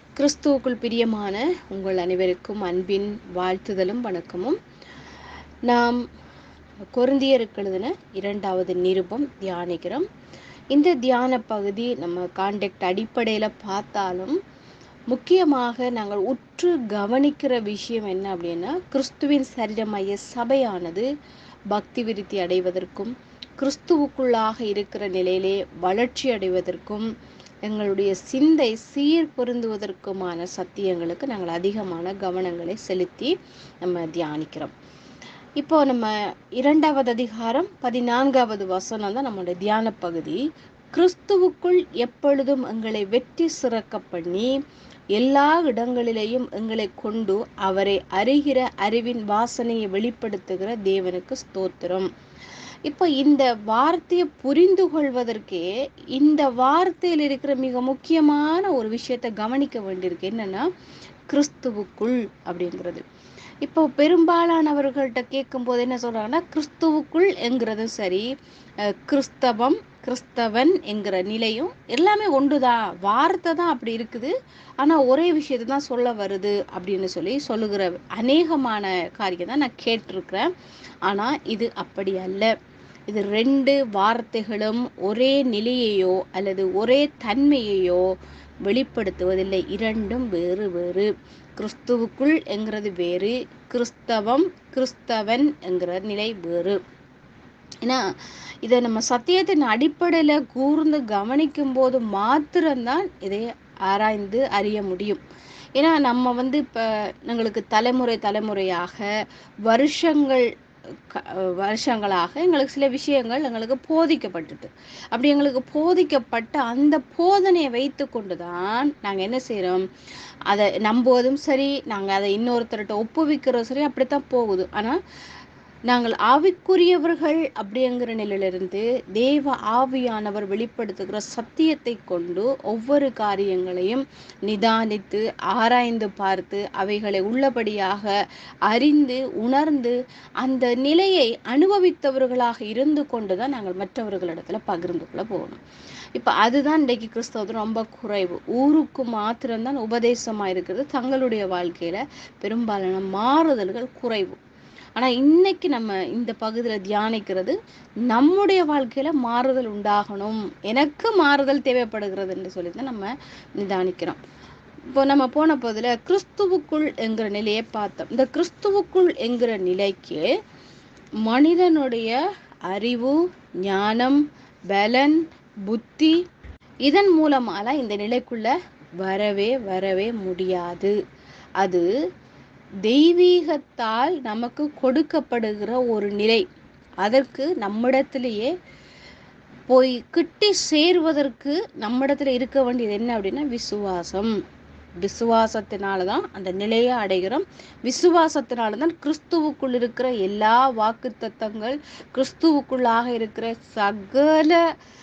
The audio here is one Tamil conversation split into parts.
கிறிஸ்துவுக்குள் பிரியமான உங்கள் அனைவருக்கும் அன்பின் வாழ்த்துதலும் வணக்கமும் நாம் கொருந்தியருக்கு எழுதின இரண்டாவது நிருபம் தியானிக்கிறோம் இந்த தியான பகுதி நம்ம கான்டெக்ட் அடிப்படையில் பார்த்தாலும் முக்கியமாக நாங்கள் உற்று கவனிக்கிற விஷயம் என்ன அப்படின்னா கிறிஸ்துவின் சரீரமைய சபையானது பக்தி விருத்தி அடைவதற்கும் கிறிஸ்துவுக்குள்ளாக இருக்கிற நிலையிலே வளர்ச்சி அடைவதற்கும் எங்களுடைய சிந்தை சீர் பொருந்துவதற்குமான சத்தியங்களுக்கு நாங்கள் அதிகமான கவனங்களை செலுத்தி நம்ம தியானிக்கிறோம் இப்போ நம்ம இரண்டாவது அதிகாரம் பதினான்காவது வசனம் தான் நம்மளுடைய தியான பகுதி கிறிஸ்துவுக்குள் எப்பொழுதும் எங்களை வெற்றி சிறக்க பண்ணி எல்லா இடங்களிலேயும் எங்களை கொண்டு அவரை அறிகிற அறிவின் வாசனையை வெளிப்படுத்துகிற தேவனுக்கு ஸ்தோத்திரம் இப்போ இந்த வார்த்தையை புரிந்து கொள்வதற்கே இந்த வார்த்தையில் இருக்கிற மிக முக்கியமான ஒரு விஷயத்தை கவனிக்க வேண்டியிருக்கு என்னன்னா கிறிஸ்துவுக்குள் அப்படிங்கிறது இப்போ பெரும்பாலானவர்கள்ட்ட கேட்கும்போது என்ன சொல்றாங்கன்னா கிறிஸ்துவுக்குள் என்கிறதும் சரி கிறிஸ்தவம் கிறிஸ்தவன் என்கிற நிலையும் எல்லாமே ஒன்றுதான் வார்த்தை தான் அப்படி இருக்குது ஆனால் ஒரே விஷயத்தை தான் சொல்ல வருது அப்படின்னு சொல்லி சொல்லுகிற அநேகமான காரியம் தான் நான் கேட்டிருக்கிறேன் ஆனால் இது அப்படி அல்ல இது ரெண்டு வார்த்தைகளும் ஒரே நிலையையோ அல்லது ஒரே தன்மையையோ வெளிப்படுத்துவதில்லை இரண்டும் வேறு வேறு கிறிஸ்துவுக்குள் என்கிறது வேறு கிறிஸ்தவம் கிறிஸ்தவன் என்கிற நிலை வேறு ஏன்னா இதை நம்ம சத்தியத்தின் அடிப்படையில் கூர்ந்து கவனிக்கும் போது மாத்திரம்தான் இதை ஆராய்ந்து அறிய முடியும் ஏன்னா நம்ம வந்து இப்போ எங்களுக்கு தலைமுறை தலைமுறையாக வருஷங்கள் வருஷங்களாக எங்களுக்கு சில விஷயங்கள் எங்களுக்கு போதிக்கப்பட்டது அப்படி எங்களுக்கு போதிக்கப்பட்ட அந்த போதனையை வைத்து கொண்டு தான் நாங்கள் என்ன செய்கிறோம் அதை நம்புவதும் சரி நாங்கள் அதை இன்னொருத்தர்கிட்ட ஒப்புவிக்கிறோம் சரி அப்படித்தான் போகுது ஆனால் நாங்கள் ஆவிக்குரியவர்கள் அப்படிங்கிற நிலையிலிருந்து தேவ ஆவியானவர் வெளிப்படுத்துகிற சத்தியத்தை கொண்டு ஒவ்வொரு காரியங்களையும் நிதானித்து ஆராய்ந்து பார்த்து அவைகளை உள்ளபடியாக அறிந்து உணர்ந்து அந்த நிலையை அனுபவித்தவர்களாக இருந்து கொண்டு தான் நாங்கள் மற்றவர்களிடத்துல பகிர்ந்து கொள்ள போகணும் இப்போ அதுதான் இன்றைக்கு கிறிஸ்தவத்தில் ரொம்ப குறைவு ஊருக்கு மாத்திரம்தான் உபதேசமாக இருக்கிறது தங்களுடைய வாழ்க்கையில் பெரும்பாலான மாறுதல்கள் குறைவு ஆனால் இன்னைக்கு நம்ம இந்த பகுதியில் தியானிக்கிறது நம்முடைய வாழ்க்கையில் மாறுதல் உண்டாகணும் எனக்கு மாறுதல் தேவைப்படுகிறது என்று சொல்லி தான் நம்ம நிதானிக்கிறோம் இப்போ நம்ம போன பகுதியில் கிறிஸ்துவுக்குள் என்கிற நிலையை பார்த்தோம் இந்த கிறிஸ்துவுக்குள் என்கிற நிலைக்கு மனிதனுடைய அறிவு ஞானம் பலன் புத்தி இதன் மூலமால இந்த நிலைக்குள்ள வரவே வரவே முடியாது அது தெய்வீகத்தால் நமக்கு கொடுக்கப்படுகிற ஒரு நிலை அதற்கு நம்மிடத்திலேயே போய் கிட்டி சேர்வதற்கு நம்மிடத்துல இருக்க வேண்டியது என்ன அப்படின்னா விசுவாசம் விசுவாசத்தினால தான் அந்த நிலையை அடைகிறோம் விசுவாசத்தினால தான் கிறிஸ்துவுக்குள் இருக்கிற எல்லா வாக்கு தத்தங்கள் கிறிஸ்துவுக்குள்ளாக இருக்கிற சகல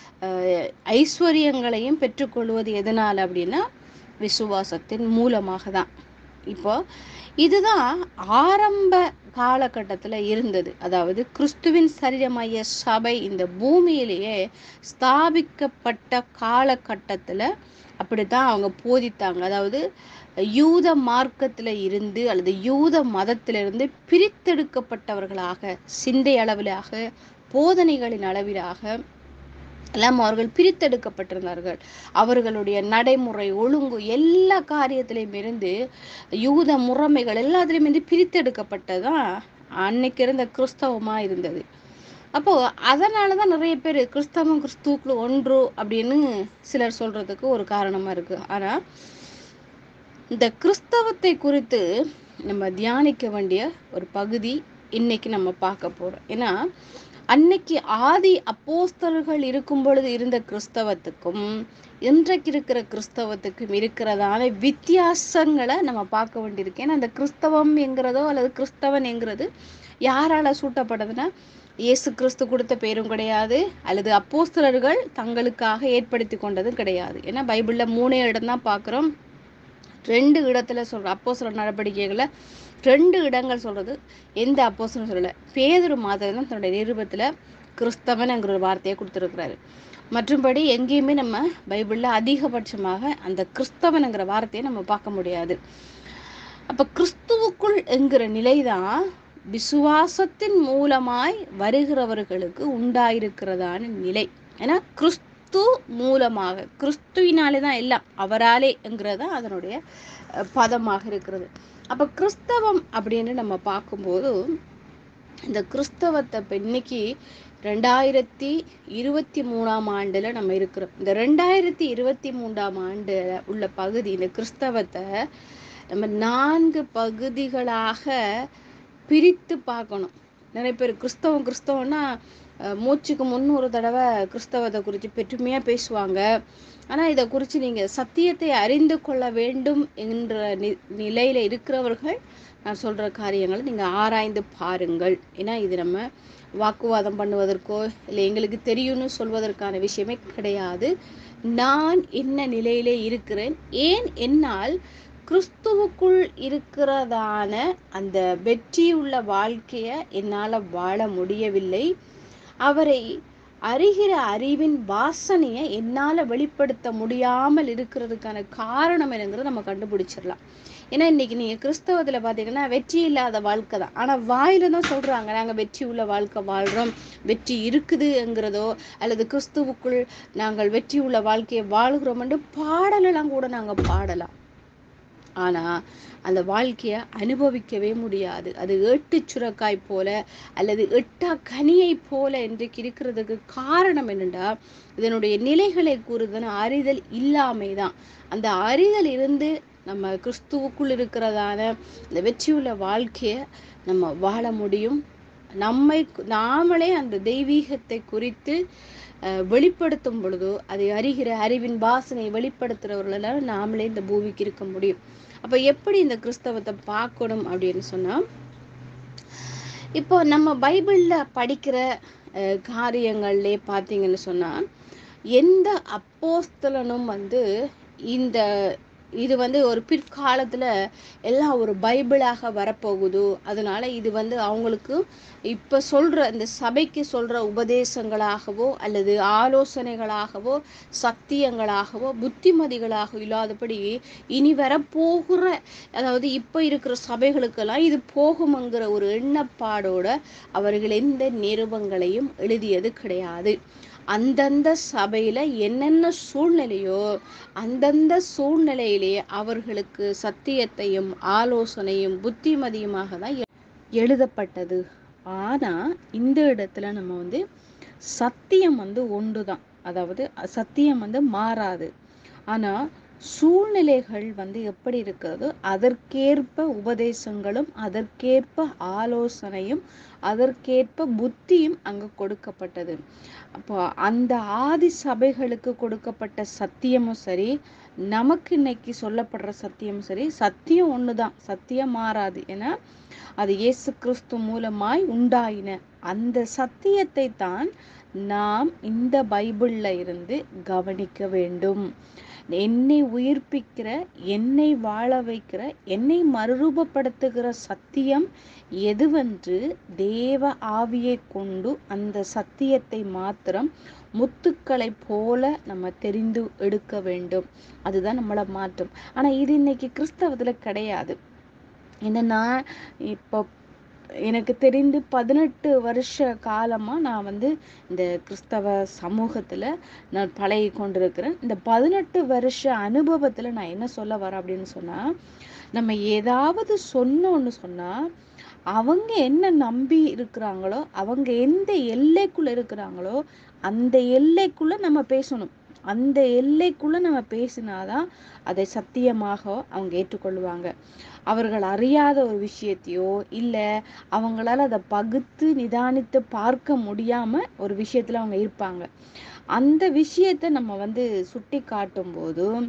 ஐஸ்வர்யங்களையும் பெற்றுக்கொள்வது எதனால் அப்படின்னா விசுவாசத்தின் மூலமாக தான் இப்போ இதுதான் ஆரம்ப காலகட்டத்தில் இருந்தது அதாவது கிறிஸ்துவின் சரீரமைய சபை இந்த பூமியிலேயே ஸ்தாபிக்கப்பட்ட காலகட்டத்தில் அப்படித்தான் அவங்க போதித்தாங்க அதாவது யூத மார்க்கத்தில் இருந்து அல்லது யூத மதத்திலிருந்து பிரித்தெடுக்கப்பட்டவர்களாக சிந்தை அளவிலாக போதனைகளின் அளவிலாக எல்லாம் அவர்கள் பிரித்தெடுக்கப்பட்டிருந்தார்கள் அவர்களுடைய நடைமுறை ஒழுங்கு எல்லா காரியத்திலையும் இருந்து யூத முறைமைகள் எல்லாத்துலேயும் இருந்து பிரித்தெடுக்கப்பட்டதான் அன்னைக்கு இருந்த கிறிஸ்தவமாக இருந்தது அப்போ அதனால தான் நிறைய பேர் கிறிஸ்தவம் கிறிஸ்துவுக்குள்ள ஒன்று அப்படின்னு சிலர் சொல்றதுக்கு ஒரு காரணமா இருக்கு ஆனா இந்த கிறிஸ்தவத்தை குறித்து நம்ம தியானிக்க வேண்டிய ஒரு பகுதி இன்னைக்கு நம்ம பார்க்க போறோம் ஏன்னா அன்னைக்கு ஆதி அப்போஸ்தலர்கள் இருக்கும் பொழுது இருந்த கிறிஸ்தவத்துக்கும் இன்றைக்கு இருக்கிற கிறிஸ்தவத்துக்கும் இருக்கிறதான வித்தியாசங்களை நம்ம பார்க்க வேண்டியிருக்கு ஏன்னா அந்த கிறிஸ்தவம் என்கிறதோ அல்லது கிறிஸ்தவன் என்கிறது யாரால சூட்டப்படுதுன்னா இயேசு கிறிஸ்து கொடுத்த பேரும் கிடையாது அல்லது அப்போஸ்தலர்கள் தங்களுக்காக ஏற்படுத்தி கொண்டதும் கிடையாது ஏன்னா பைபிளில் மூணே இடம் தான் பார்க்குறோம் ரெண்டு இடத்துல சொல்ற அப்போஸ்தலர் நடவடிக்கைகளை ரெண்டு இடங்கள் சொல்றது எந்த அப்போஸ்தலரும் சொல்லலை பேதுரு மாதம் தான் தன்னுடைய நிருபத்தில் கிறிஸ்தவன்ங்கிற ஒரு வார்த்தையை கொடுத்துருக்கிறாரு மற்றும்படி எங்கேயுமே நம்ம பைபிளில் அதிகபட்சமாக அந்த கிறிஸ்தவனுங்கிற வார்த்தையை நம்ம பார்க்க முடியாது அப்போ கிறிஸ்துவுக்குள் என்கிற நிலைதான் விசுவாசத்தின் மூலமாய் வருகிறவர்களுக்கு உண்டாயிருக்கிறதான நிலை ஏன்னா கிறிஸ்து மூலமாக கிறிஸ்துவினாலே தான் எல்லாம் அவராலே என்கிறது தான் அதனுடைய அஹ், பதமாக இருக்கிறது அப்போ கிறிஸ்தவம் அப்படின்னு நம்ம பார்க்கும்போது இந்த கிறிஸ்தவத்தை இப்போ இன்னைக்கு ரெண்டாயிரத்தி இருபத்தி மூணாம் ஆண்டுல நம்ம இருக்கிறோம் இந்த ரெண்டாயிரத்தி இருபத்தி மூன்றாம் ஆண்டு உள்ள பகுதி இந்த கிறிஸ்தவத்தை நம்ம நான்கு பகுதிகளாக பிரித்து பார்க்கணும் நிறைய பேர் கிறிஸ்தவம் கிறிஸ்தவம்னா அஹ், மூச்சுக்கு முன்னூறு தடவை கிறிஸ்தவத்தை குறித்து பெருமையாக பேசுவாங்க ஆனால் இதை குறித்து நீங்கள் சத்தியத்தை அறிந்து கொள்ள வேண்டும் என்ற நி நிலையில் இருக்கிறவர்கள் நான் சொல்கிற காரியங்களை நீங்கள் ஆராய்ந்து பாருங்கள் ஏன்னா இது நம்ம வாக்குவாதம் பண்ணுவதற்கோ இல்லை எங்களுக்கு தெரியும்னு சொல்வதற்கான விஷயமே கிடையாது நான் என்ன நிலையிலே இருக்கிறேன் ஏன் என்னால் கிறிஸ்துவுக்குள் இருக்கிறதான அந்த வெற்றியுள்ள வாழ்க்கையை என்னால் வாழ முடியவில்லை அவரை அறிகிற அறிவின் வாசனையை என்னால் வெளிப்படுத்த முடியாமல் இருக்கிறதுக்கான காரணம் என்னங்கிறத நம்ம கண்டுபிடிச்சிடலாம் ஏன்னா இன்னைக்கு நீங்கள் கிறிஸ்தவத்தில் பார்த்தீங்கன்னா வெற்றி இல்லாத வாழ்க்கை தான் ஆனால் வாயில தான் சொல்கிறாங்க நாங்கள் வெற்றி உள்ள வாழ்க்கை வாழ்கிறோம் வெற்றி இருக்குதுங்கிறதோ அல்லது கிறிஸ்துவுக்குள் நாங்கள் வெற்றி உள்ள வாழ்க்கையை வாழ்கிறோம்னு பாடலெல்லாம் கூட நாங்கள் பாடலாம் ஆனால் அந்த வாழ்க்கையை அனுபவிக்கவே முடியாது அது ஏட்டு சுரக்காய் போல அல்லது எட்டா கனியை போல இன்றைக்கு இருக்கிறதுக்கு காரணம் என்னென்னா இதனுடைய நிலைகளை கூறுதன அறிதல் இல்லாமை தான் அந்த அறிதல் இருந்து நம்ம கிறிஸ்துவுக்குள் இருக்கிறதான இந்த வெற்றியுள்ள வாழ்க்கையை நம்ம வாழ முடியும் நம்மை நாமளே அந்த தெய்வீகத்தை குறித்து அஹ், வெளிப்படுத்தும் பொழுதோ அதை அறிகிற அறிவின் வாசனையை வெளிப்படுத்துறவர்களால நாமளே இந்த பூமிக்கு இருக்க முடியும் அப்ப எப்படி இந்த கிறிஸ்தவத்தை பார்க்கணும் அப்படின்னு சொன்னா இப்போ நம்ம பைபிள்ல படிக்கிற அஹ், காரியங்கள்லே பார்த்தீங்கன்னு சொன்னா எந்த அப்போஸ்தலனும் வந்து இந்த இது வந்து ஒரு பிற்காலத்துல எல்லாம் ஒரு பைபிளாக வரப்போகுது அதனால இது வந்து அவங்களுக்கு இப்ப சொல்ற இந்த சபைக்கு சொல்ற உபதேசங்களாகவோ அல்லது ஆலோசனைகளாகவோ சத்தியங்களாகவோ புத்திமதிகளாக இல்லாதபடி இனி வரப்போகிற அதாவது இப்ப இருக்கிற சபைகளுக்கெல்லாம் இது போகும்ங்கிற ஒரு எண்ணப்பாடோட அவர்கள் எந்த நிருபங்களையும் எழுதியது கிடையாது அந்தந்த சபையில என்னென்ன சூழ்நிலையோ அந்தந்த சூழ்நிலையிலேயே அவர்களுக்கு சத்தியத்தையும் ஆலோசனையும் புத்திமதியுமாக தான் எ- எழுதப்பட்டது ஆனா இந்த இடத்துல நம்ம வந்து சத்தியம் வந்து ஒன்று தான் அதாவது சத்தியம் வந்து மாறாது ஆனா சூழ்நிலைகள் வந்து எப்படி இருக்கிறதோ அதற்கேற்ப உபதேசங்களும் அதற்கேற்ப ஆலோசனையும் அதற்கேற்ப புத்தியும் அங்க கொடுக்கப்பட்டது அப்போ அந்த ஆதி சபைகளுக்கு கொடுக்கப்பட்ட சத்தியமும் சரி நமக்கு இன்னைக்கு சொல்லப்படுற சத்தியமும் சரி சத்தியம் ஒண்ணுதான் சத்தியம் மாறாது ஏன்னா அது இயேசு கிறிஸ்து மூலமாய் உண்டாயின அந்த சத்தியத்தை தான் நாம் இந்த பைபிள்ல இருந்து கவனிக்க வேண்டும் என்னை உயிர்ப்பிக்கிற என்னை வாழ வைக்கிற என்னை மறுரூபப்படுத்துகிற சத்தியம் எதுவென்று தேவ ஆவியை கொண்டு அந்த சத்தியத்தை மாத்திரம் முத்துக்களை போல நம்ம தெரிந்து எடுக்க வேண்டும் அதுதான் நம்மளை மாற்றும் ஆனா இது இன்னைக்கு கிறிஸ்தவத்துல கிடையாது என்னன்னா இப்போ எனக்கு தெரிந்து பதினெட்டு வருஷ காலமா நான் வந்து இந்த கிறிஸ்தவ சமூகத்துல நான் பழகி கொண்டிருக்கிறேன் இந்த பதினெட்டு வருஷ அனுபவத்துல நான் என்ன சொல்ல வரேன் அப்படின்னு சொன்னா நம்ம ஏதாவது சொன்னோன்னு சொன்னா அவங்க என்ன நம்பி இருக்கிறாங்களோ அவங்க எந்த எல்லைக்குள்ள இருக்கிறாங்களோ அந்த எல்லைக்குள்ள நம்ம பேசணும் அந்த எல்லைக்குள்ள நம்ம பேசினாதான் அதை சத்தியமாக அவங்க ஏற்றுக்கொள்வாங்க அவர்கள் அறியாத ஒரு விஷயத்தையோ இல்லை அவங்களால அதை பகுத்து நிதானித்து பார்க்க முடியாம ஒரு விஷயத்துல அவங்க இருப்பாங்க அந்த விஷயத்தை நம்ம வந்து சுட்டி காட்டும் போதும்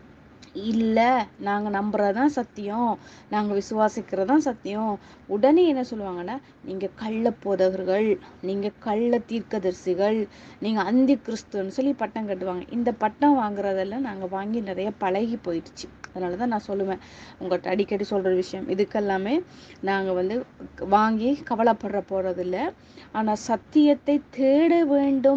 இல்ல நாங்க நம்புறதுதான் சத்தியம் நாங்க விசுவாசிக்கிறதுதான் சத்தியம் உடனே என்ன சொல்லுவாங்கன்னா நீங்க கள்ள போதகர்கள் நீங்க கள்ள தீர்க்கதரிசிகள் நீங்க அந்தி கிறிஸ்துன்னு சொல்லி பட்டம் கட்டுவாங்க இந்த பட்டம் வாங்குறதெல்லாம் நாங்க வாங்கி நிறைய பழகி போயிடுச்சு அதனாலதான் நான் சொல்லுவேன் உங்கள்கிட்ட அடிக்கடி சொல்ற விஷயம் இதுக்கெல்லாமே நாங்க வந்து வாங்கி கவலைப்படுற போறதில்ல ஆனா சத்தியத்தை தேட வேண்டும்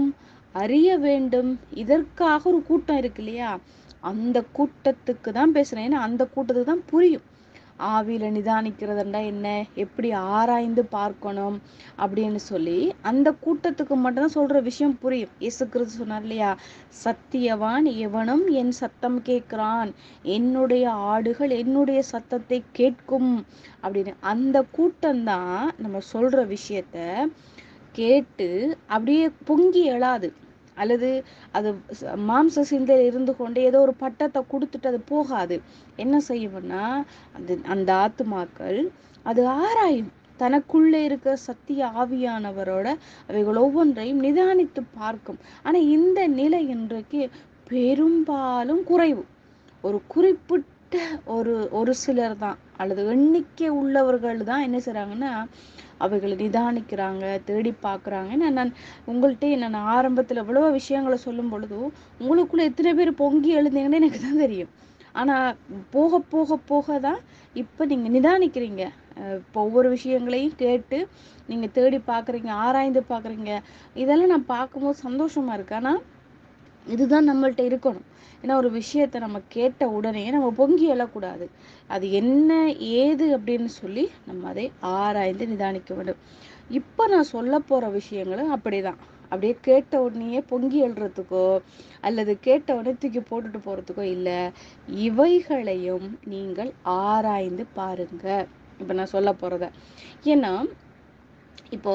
அறிய வேண்டும் இதற்காக ஒரு கூட்டம் இருக்கு இல்லையா அந்த கூட்டத்துக்கு தான் பேசுறேன் ஏன்னா அந்த கூட்டத்துக்கு தான் புரியும் ஆவியில நிதானிக்கிறதுண்டா என்ன எப்படி ஆராய்ந்து பார்க்கணும் அப்படின்னு சொல்லி அந்த கூட்டத்துக்கு மட்டும்தான் சொல்ற விஷயம் புரியும் இயேசு கிறிஸ்து சொன்னார் இல்லையா சத்தியவான் எவனும் என் சத்தம் கேட்கிறான் என்னுடைய ஆடுகள் என்னுடைய சத்தத்தை கேட்கும் அப்படின்னு அந்த கூட்டம்தான் நம்ம சொல்ற விஷயத்த கேட்டு அப்படியே பொங்கி எழாது அல்லது அது ச- மாம்ச சிந்தையில் இருந்து கொண்டு ஏதோ ஒரு பட்டத்தை கொடுத்துட்டு அது போகாது என்ன செய்யும்னா அது அந்த ஆத்துமாக்கள் அது ஆராயும் தனக்குள்ளே இருக்க சத்திய ஆவியானவரோட அவைகள் ஒவ்வொன்றையும் நிதானித்து பார்க்கும் ஆனா இந்த நிலை இன்றைக்கு பெரும்பாலும் குறைவு ஒரு குறிப்பிட்ட ஒரு ஒரு சிலர் தான் அல்லது எண்ணிக்கை உள்ளவர்கள் தான் என்ன செய்றாங்கன்னா அவைகளை நிதானிக்கிறாங்க தேடி பார்க்குறாங்க ஏன்னா நான் உங்கள்கிட்ட நான் ஆரம்பத்தில் இவ்வளோ விஷயங்களை சொல்லும் பொழுது உங்களுக்குள்ள எத்தனை பேர் பொங்கி எழுந்தீங்கன்னு எனக்கு தான் தெரியும் ஆனால் போக போக போக தான் இப்போ நீங்கள் நிதானிக்கிறீங்க அஹ் இப்போ ஒவ்வொரு விஷயங்களையும் கேட்டு நீங்கள் தேடி பார்க்குறீங்க ஆராய்ந்து பார்க்குறீங்க இதெல்லாம் நான் பார்க்கும்போது சந்தோஷமா இருக்கு ஆனால் இதுதான் நம்மள்ட்ட இருக்கணும் ஏன்னா ஒரு விஷயத்த நம்ம கேட்ட உடனே நம்ம பொங்கி எழக்கூடாது அது என்ன ஏது அப்படின்னு சொல்லி நம்ம அதை ஆராய்ந்து நிதானிக்க வேண்டும் இப்போ நான் சொல்ல போற விஷயங்களும் அப்படிதான் அப்படியே கேட்ட உடனேயே பொங்கி எழுறதுக்கோ அல்லது கேட்ட உடனே தூக்கி போட்டுட்டு போறதுக்கோ இல்லை இவைகளையும் நீங்கள் ஆராய்ந்து பாருங்க இப்போ நான் சொல்ல போறத ஏன்னா இப்போ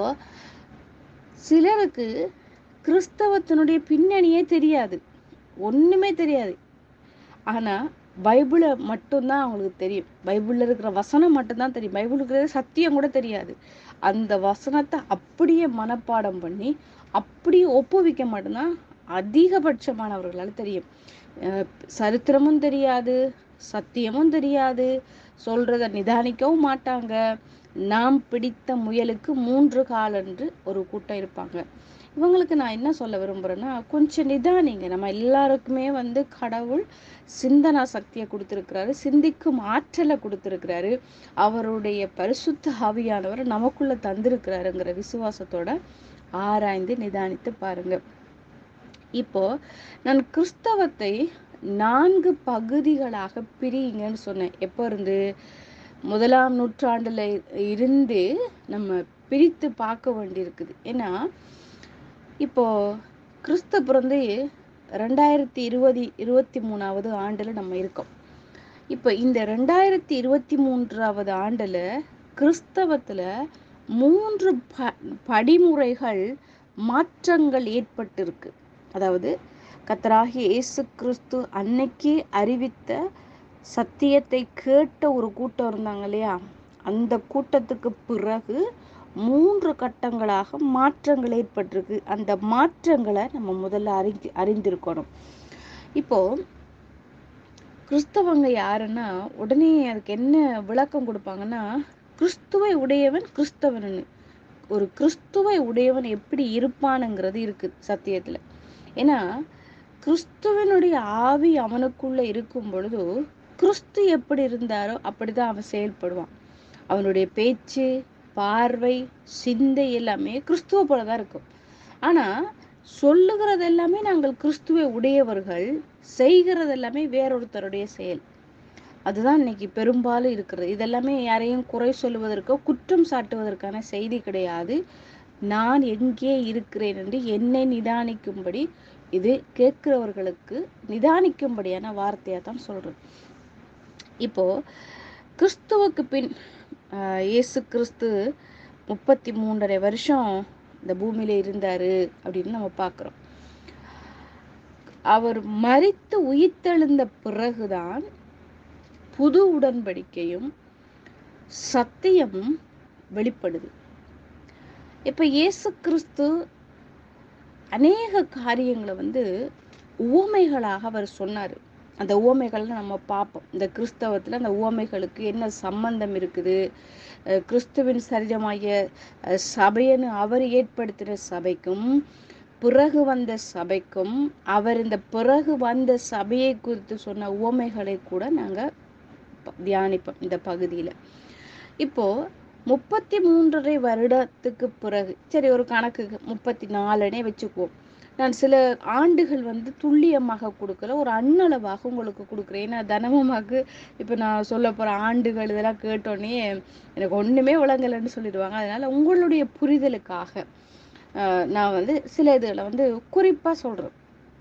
சிலருக்கு கிறிஸ்தவத்தினுடைய பின்னணியே தெரியாது ஒண்ணுமே தெரியாது ஆனா பைபிளை மட்டும்தான் அவங்களுக்கு தெரியும் பைபிள்ல இருக்கிற வசனம் மட்டும்தான் தெரியும் பைபிள் இருக்கிற சத்தியம் கூட தெரியாது அந்த வசனத்தை அப்படியே மனப்பாடம் பண்ணி அப்படியே ஒப்புவிக்க மட்டும்தான் அதிகபட்சமானவர்களால் தெரியும் அஹ் சரித்திரமும் தெரியாது சத்தியமும் தெரியாது சொல்றத நிதானிக்கவும் மாட்டாங்க நாம் பிடித்த முயலுக்கு மூன்று கால் என்று ஒரு கூட்டம் இருப்பாங்க இவங்களுக்கு நான் என்ன சொல்ல விரும்புறேன்னா கொஞ்சம் நிதானிங்க நம்ம எல்லாருக்குமே வந்து கடவுள் சிந்தனா சக்தியை கொடுத்துருக்கிறாரு சிந்திக்கும் ஆற்றலை கொடுத்துருக்கிறாரு அவருடைய பரிசுத்த ஆவியானவர் நமக்குள்ள தந்திருக்கிறாருங்கிற விசுவாசத்தோட ஆராய்ந்து நிதானித்து பாருங்க இப்போ நான் கிறிஸ்தவத்தை நான்கு பகுதிகளாக பிரியுங்கன்னு சொன்னேன் எப்போ இருந்து முதலாம் நூற்றாண்டுல இருந்து நம்ம பிரித்து பார்க்க வேண்டியிருக்குது ஏன்னா இப்போ கிறிஸ்து பிறந்து ரெண்டாயிரத்தி இருபது இருபத்தி மூணாவது ஆண்டுல நம்ம இருக்கோம் இப்போ இந்த ரெண்டாயிரத்தி இருபத்தி மூன்றாவது ஆண்டுல கிறிஸ்தவத்துல மூன்று ப படிமுறைகள் மாற்றங்கள் ஏற்பட்டிருக்கு அதாவது கத்தராகிய இயேசு கிறிஸ்து அன்னைக்கு அறிவித்த சத்தியத்தை கேட்ட ஒரு கூட்டம் இருந்தாங்க இல்லையா அந்த கூட்டத்துக்கு பிறகு மூன்று கட்டங்களாக மாற்றங்கள் ஏற்பட்டிருக்கு அந்த மாற்றங்களை நம்ம முதல்ல அறிந்து அறிந்திருக்கணும் இப்போ கிறிஸ்தவங்க யாருன்னா உடனே அதுக்கு என்ன விளக்கம் கொடுப்பாங்கன்னா கிறிஸ்துவை உடையவன் கிறிஸ்தவன்னு ஒரு கிறிஸ்துவை உடையவன் எப்படி இருப்பானுங்கிறது இருக்கு சத்தியத்துல ஏன்னா கிறிஸ்துவனுடைய ஆவி அவனுக்குள்ள இருக்கும் பொழுது கிறிஸ்து எப்படி இருந்தாரோ அப்படிதான் அவன் செயல்படுவான் அவனுடைய பேச்சு பார்வை சிந்தை எல்லாமே கிறிஸ்துவ போலதான் இருக்கும் ஆனா சொல்லுகிறது எல்லாமே நாங்கள் கிறிஸ்துவை உடையவர்கள் செய்கிறது எல்லாமே வேறொருத்தருடைய செயல் அதுதான் இன்னைக்கு பெரும்பாலும் இருக்கிறது இதெல்லாமே யாரையும் குறை சொல்லுவதற்கோ குற்றம் சாட்டுவதற்கான செய்தி கிடையாது நான் எங்கே இருக்கிறேன் என்று என்னை நிதானிக்கும்படி இது கேட்கிறவர்களுக்கு நிதானிக்கும்படியான வார்த்தையா தான் சொல்றேன் இப்போ கிறிஸ்துவுக்கு பின் ஆஹ், இயேசு கிறிஸ்து முப்பத்தி மூன்றரை வருஷம் இந்த பூமியில இருந்தாரு அப்படின்னு நம்ம பார்க்கிறோம் அவர் மரித்து உயிர்த்தெழுந்த பிறகுதான் புது உடன்படிக்கையும் சத்தியமும் வெளிப்படுது இப்ப இயேசு கிறிஸ்து அநேக காரியங்களை வந்து உவமைகளாக அவர் சொன்னாரு அந்த உவமைகளை நம்ம பார்ப்போம் இந்த கிறிஸ்தவத்துல அந்த உவமைகளுக்கு என்ன சம்பந்தம் இருக்குது அஹ் கிறிஸ்துவின் சரீரமாகிய அஹ், சபைன்னு அவர் ஏற்படுத்தின சபைக்கும் பிறகு வந்த சபைக்கும் அவர் இந்த பிறகு வந்த சபையை குறித்து சொன்ன உவமைகளை கூட நாங்க ப- தியானிப்போம் இந்த பகுதியில இப்போ முப்பத்தி மூன்றரை வருடத்துக்கு பிறகு சரி ஒரு கணக்குக்கு முப்பத்தி நாலுனே வச்சுக்குவோம் நான் சில ஆண்டுகள் வந்து துல்லியமாக கொடுக்கல ஒரு அண்ணளவாக உங்களுக்கு கொடுக்குறேன் ஏன்னா தனமமாக்கு இப்போ நான் சொல்ல போகிற ஆண்டுகள் இதெல்லாம் கேட்டோன்னே எனக்கு ஒன்றுமே விளங்கலைன்னு சொல்லிடுவாங்க அதனால் உங்களுடைய புரிதலுக்காக ஆஹ், நான் வந்து சில இதில் வந்து குறிப்பாக சொல்கிறேன்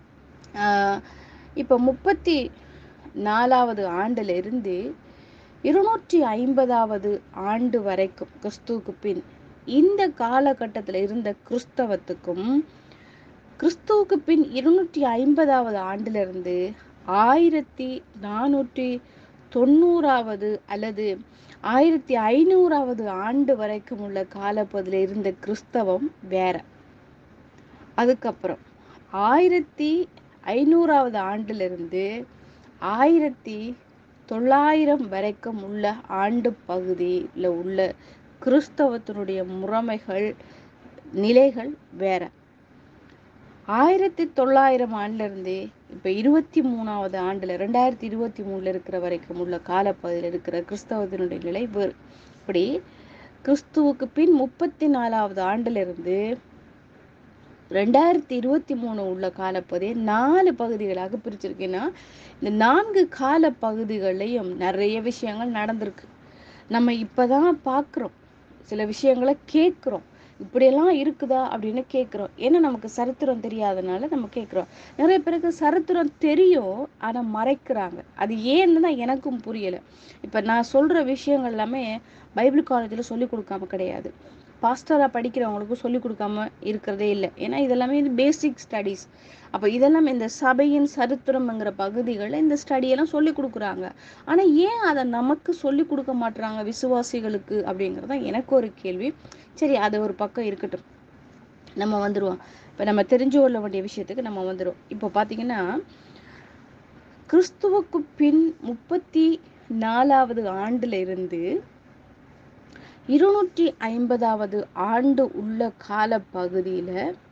இப்போ முப்பத்தி நாலாவது ஆண்டுல இருந்து இருநூற்றி ஐம்பதாவது ஆண்டு வரைக்கும் கிறிஸ்துவுக்கு பின் இந்த காலகட்டத்தில் இருந்த கிறிஸ்தவத்துக்கும் கிறிஸ்துவுக்கு பின் இருநூற்றி ஐம்பதாவது ஆண்டிலிருந்து ஆயிரத்தி நானூற்றி தொண்ணூறாவது அல்லது ஆயிரத்தி ஐநூறாவது ஆண்டு வரைக்கும் உள்ள காலப்பகுதியில் இருந்த கிறிஸ்தவம் வேற அதுக்கப்புறம் ஆயிரத்தி ஐநூறாவது ஆண்டிலிருந்து ஆயிரத்தி தொள்ளாயிரம் வரைக்கும் உள்ள ஆண்டு பகுதியில் உள்ள கிறிஸ்தவத்தினுடைய முறைமைகள் நிலைகள் வேற ஆயிரத்தி தொள்ளாயிரம் ஆண்டுல இருந்து இப்ப இருபத்தி மூணாவது ஆண்டுல ரெண்டாயிரத்தி இருபத்தி மூணுல இருக்கிற வரைக்கும் உள்ள காலப்பகுதியில் இருக்கிற கிறிஸ்தவத்தினுடைய நிலை வேறு இப்படி கிறிஸ்துவுக்கு பின் முப்பத்தி நாலாவது ஆண்டுல இருந்து ரெண்டாயிரத்தி இருபத்தி மூணு உள்ள காலப்பகுதியை நாலு பகுதிகளாக பிரிச்சிருக்கேன்னா இந்த நான்கு கால பகுதிகளையும் நிறைய விஷயங்கள் நடந்திருக்கு நம்ம இப்பதான் பார்க்குறோம் சில விஷயங்களை கேட்குறோம் இப்படியெல்லாம் இருக்குதா அப்படின்னு கேட்குறோம் ஏன்னா நமக்கு சரித்திரம் தெரியாதனால நம்ம கேட்குறோம் நிறைய பேருக்கு சரித்திரம் தெரியும் ஆனால் மறைக்கிறாங்க அது ஏன்னு தான் எனக்கும் புரியலை இப்போ நான் சொல்கிற விஷயங்கள் எல்லாமே பைபிள் காலேஜில் சொல்லி கொடுக்காம கிடையாது பாஸ்டராக படிக்கிறவங்களுக்கும் சொல்லி கொடுக்காம இருக்கிறதே இல்லை ஏன்னா இதெல்லாமே பேசிக் ஸ்டடீஸ் அப்போ இதெல்லாம் இந்த சபையின் சரித்திரம்ங்கிற பகுதிகளில் இந்த ஸ்டடியெல்லாம் சொல்லி கொடுக்குறாங்க ஆனால் ஏன் அதை நமக்கு சொல்லி கொடுக்க மாட்றாங்க விசுவாசிகளுக்கு அப்படிங்கிறது தான் எனக்கு ஒரு கேள்வி சரி அது ஒரு பக்கம் இருக்கட்டும் நம்ம வந்துடுவோம் இப்போ நம்ம தெரிஞ்சு கொள்ள வேண்டிய விஷயத்துக்கு நம்ம வந்துடுவோம் இப்போ பார்த்தீங்கன்னா கிறிஸ்துவுக்கு பின் முப்பத்தி நாலாவது ஆண்டுல இருந்து இருநூற்றி ஐம்பதாவது ஆண்டு உள்ள கால பகுதியில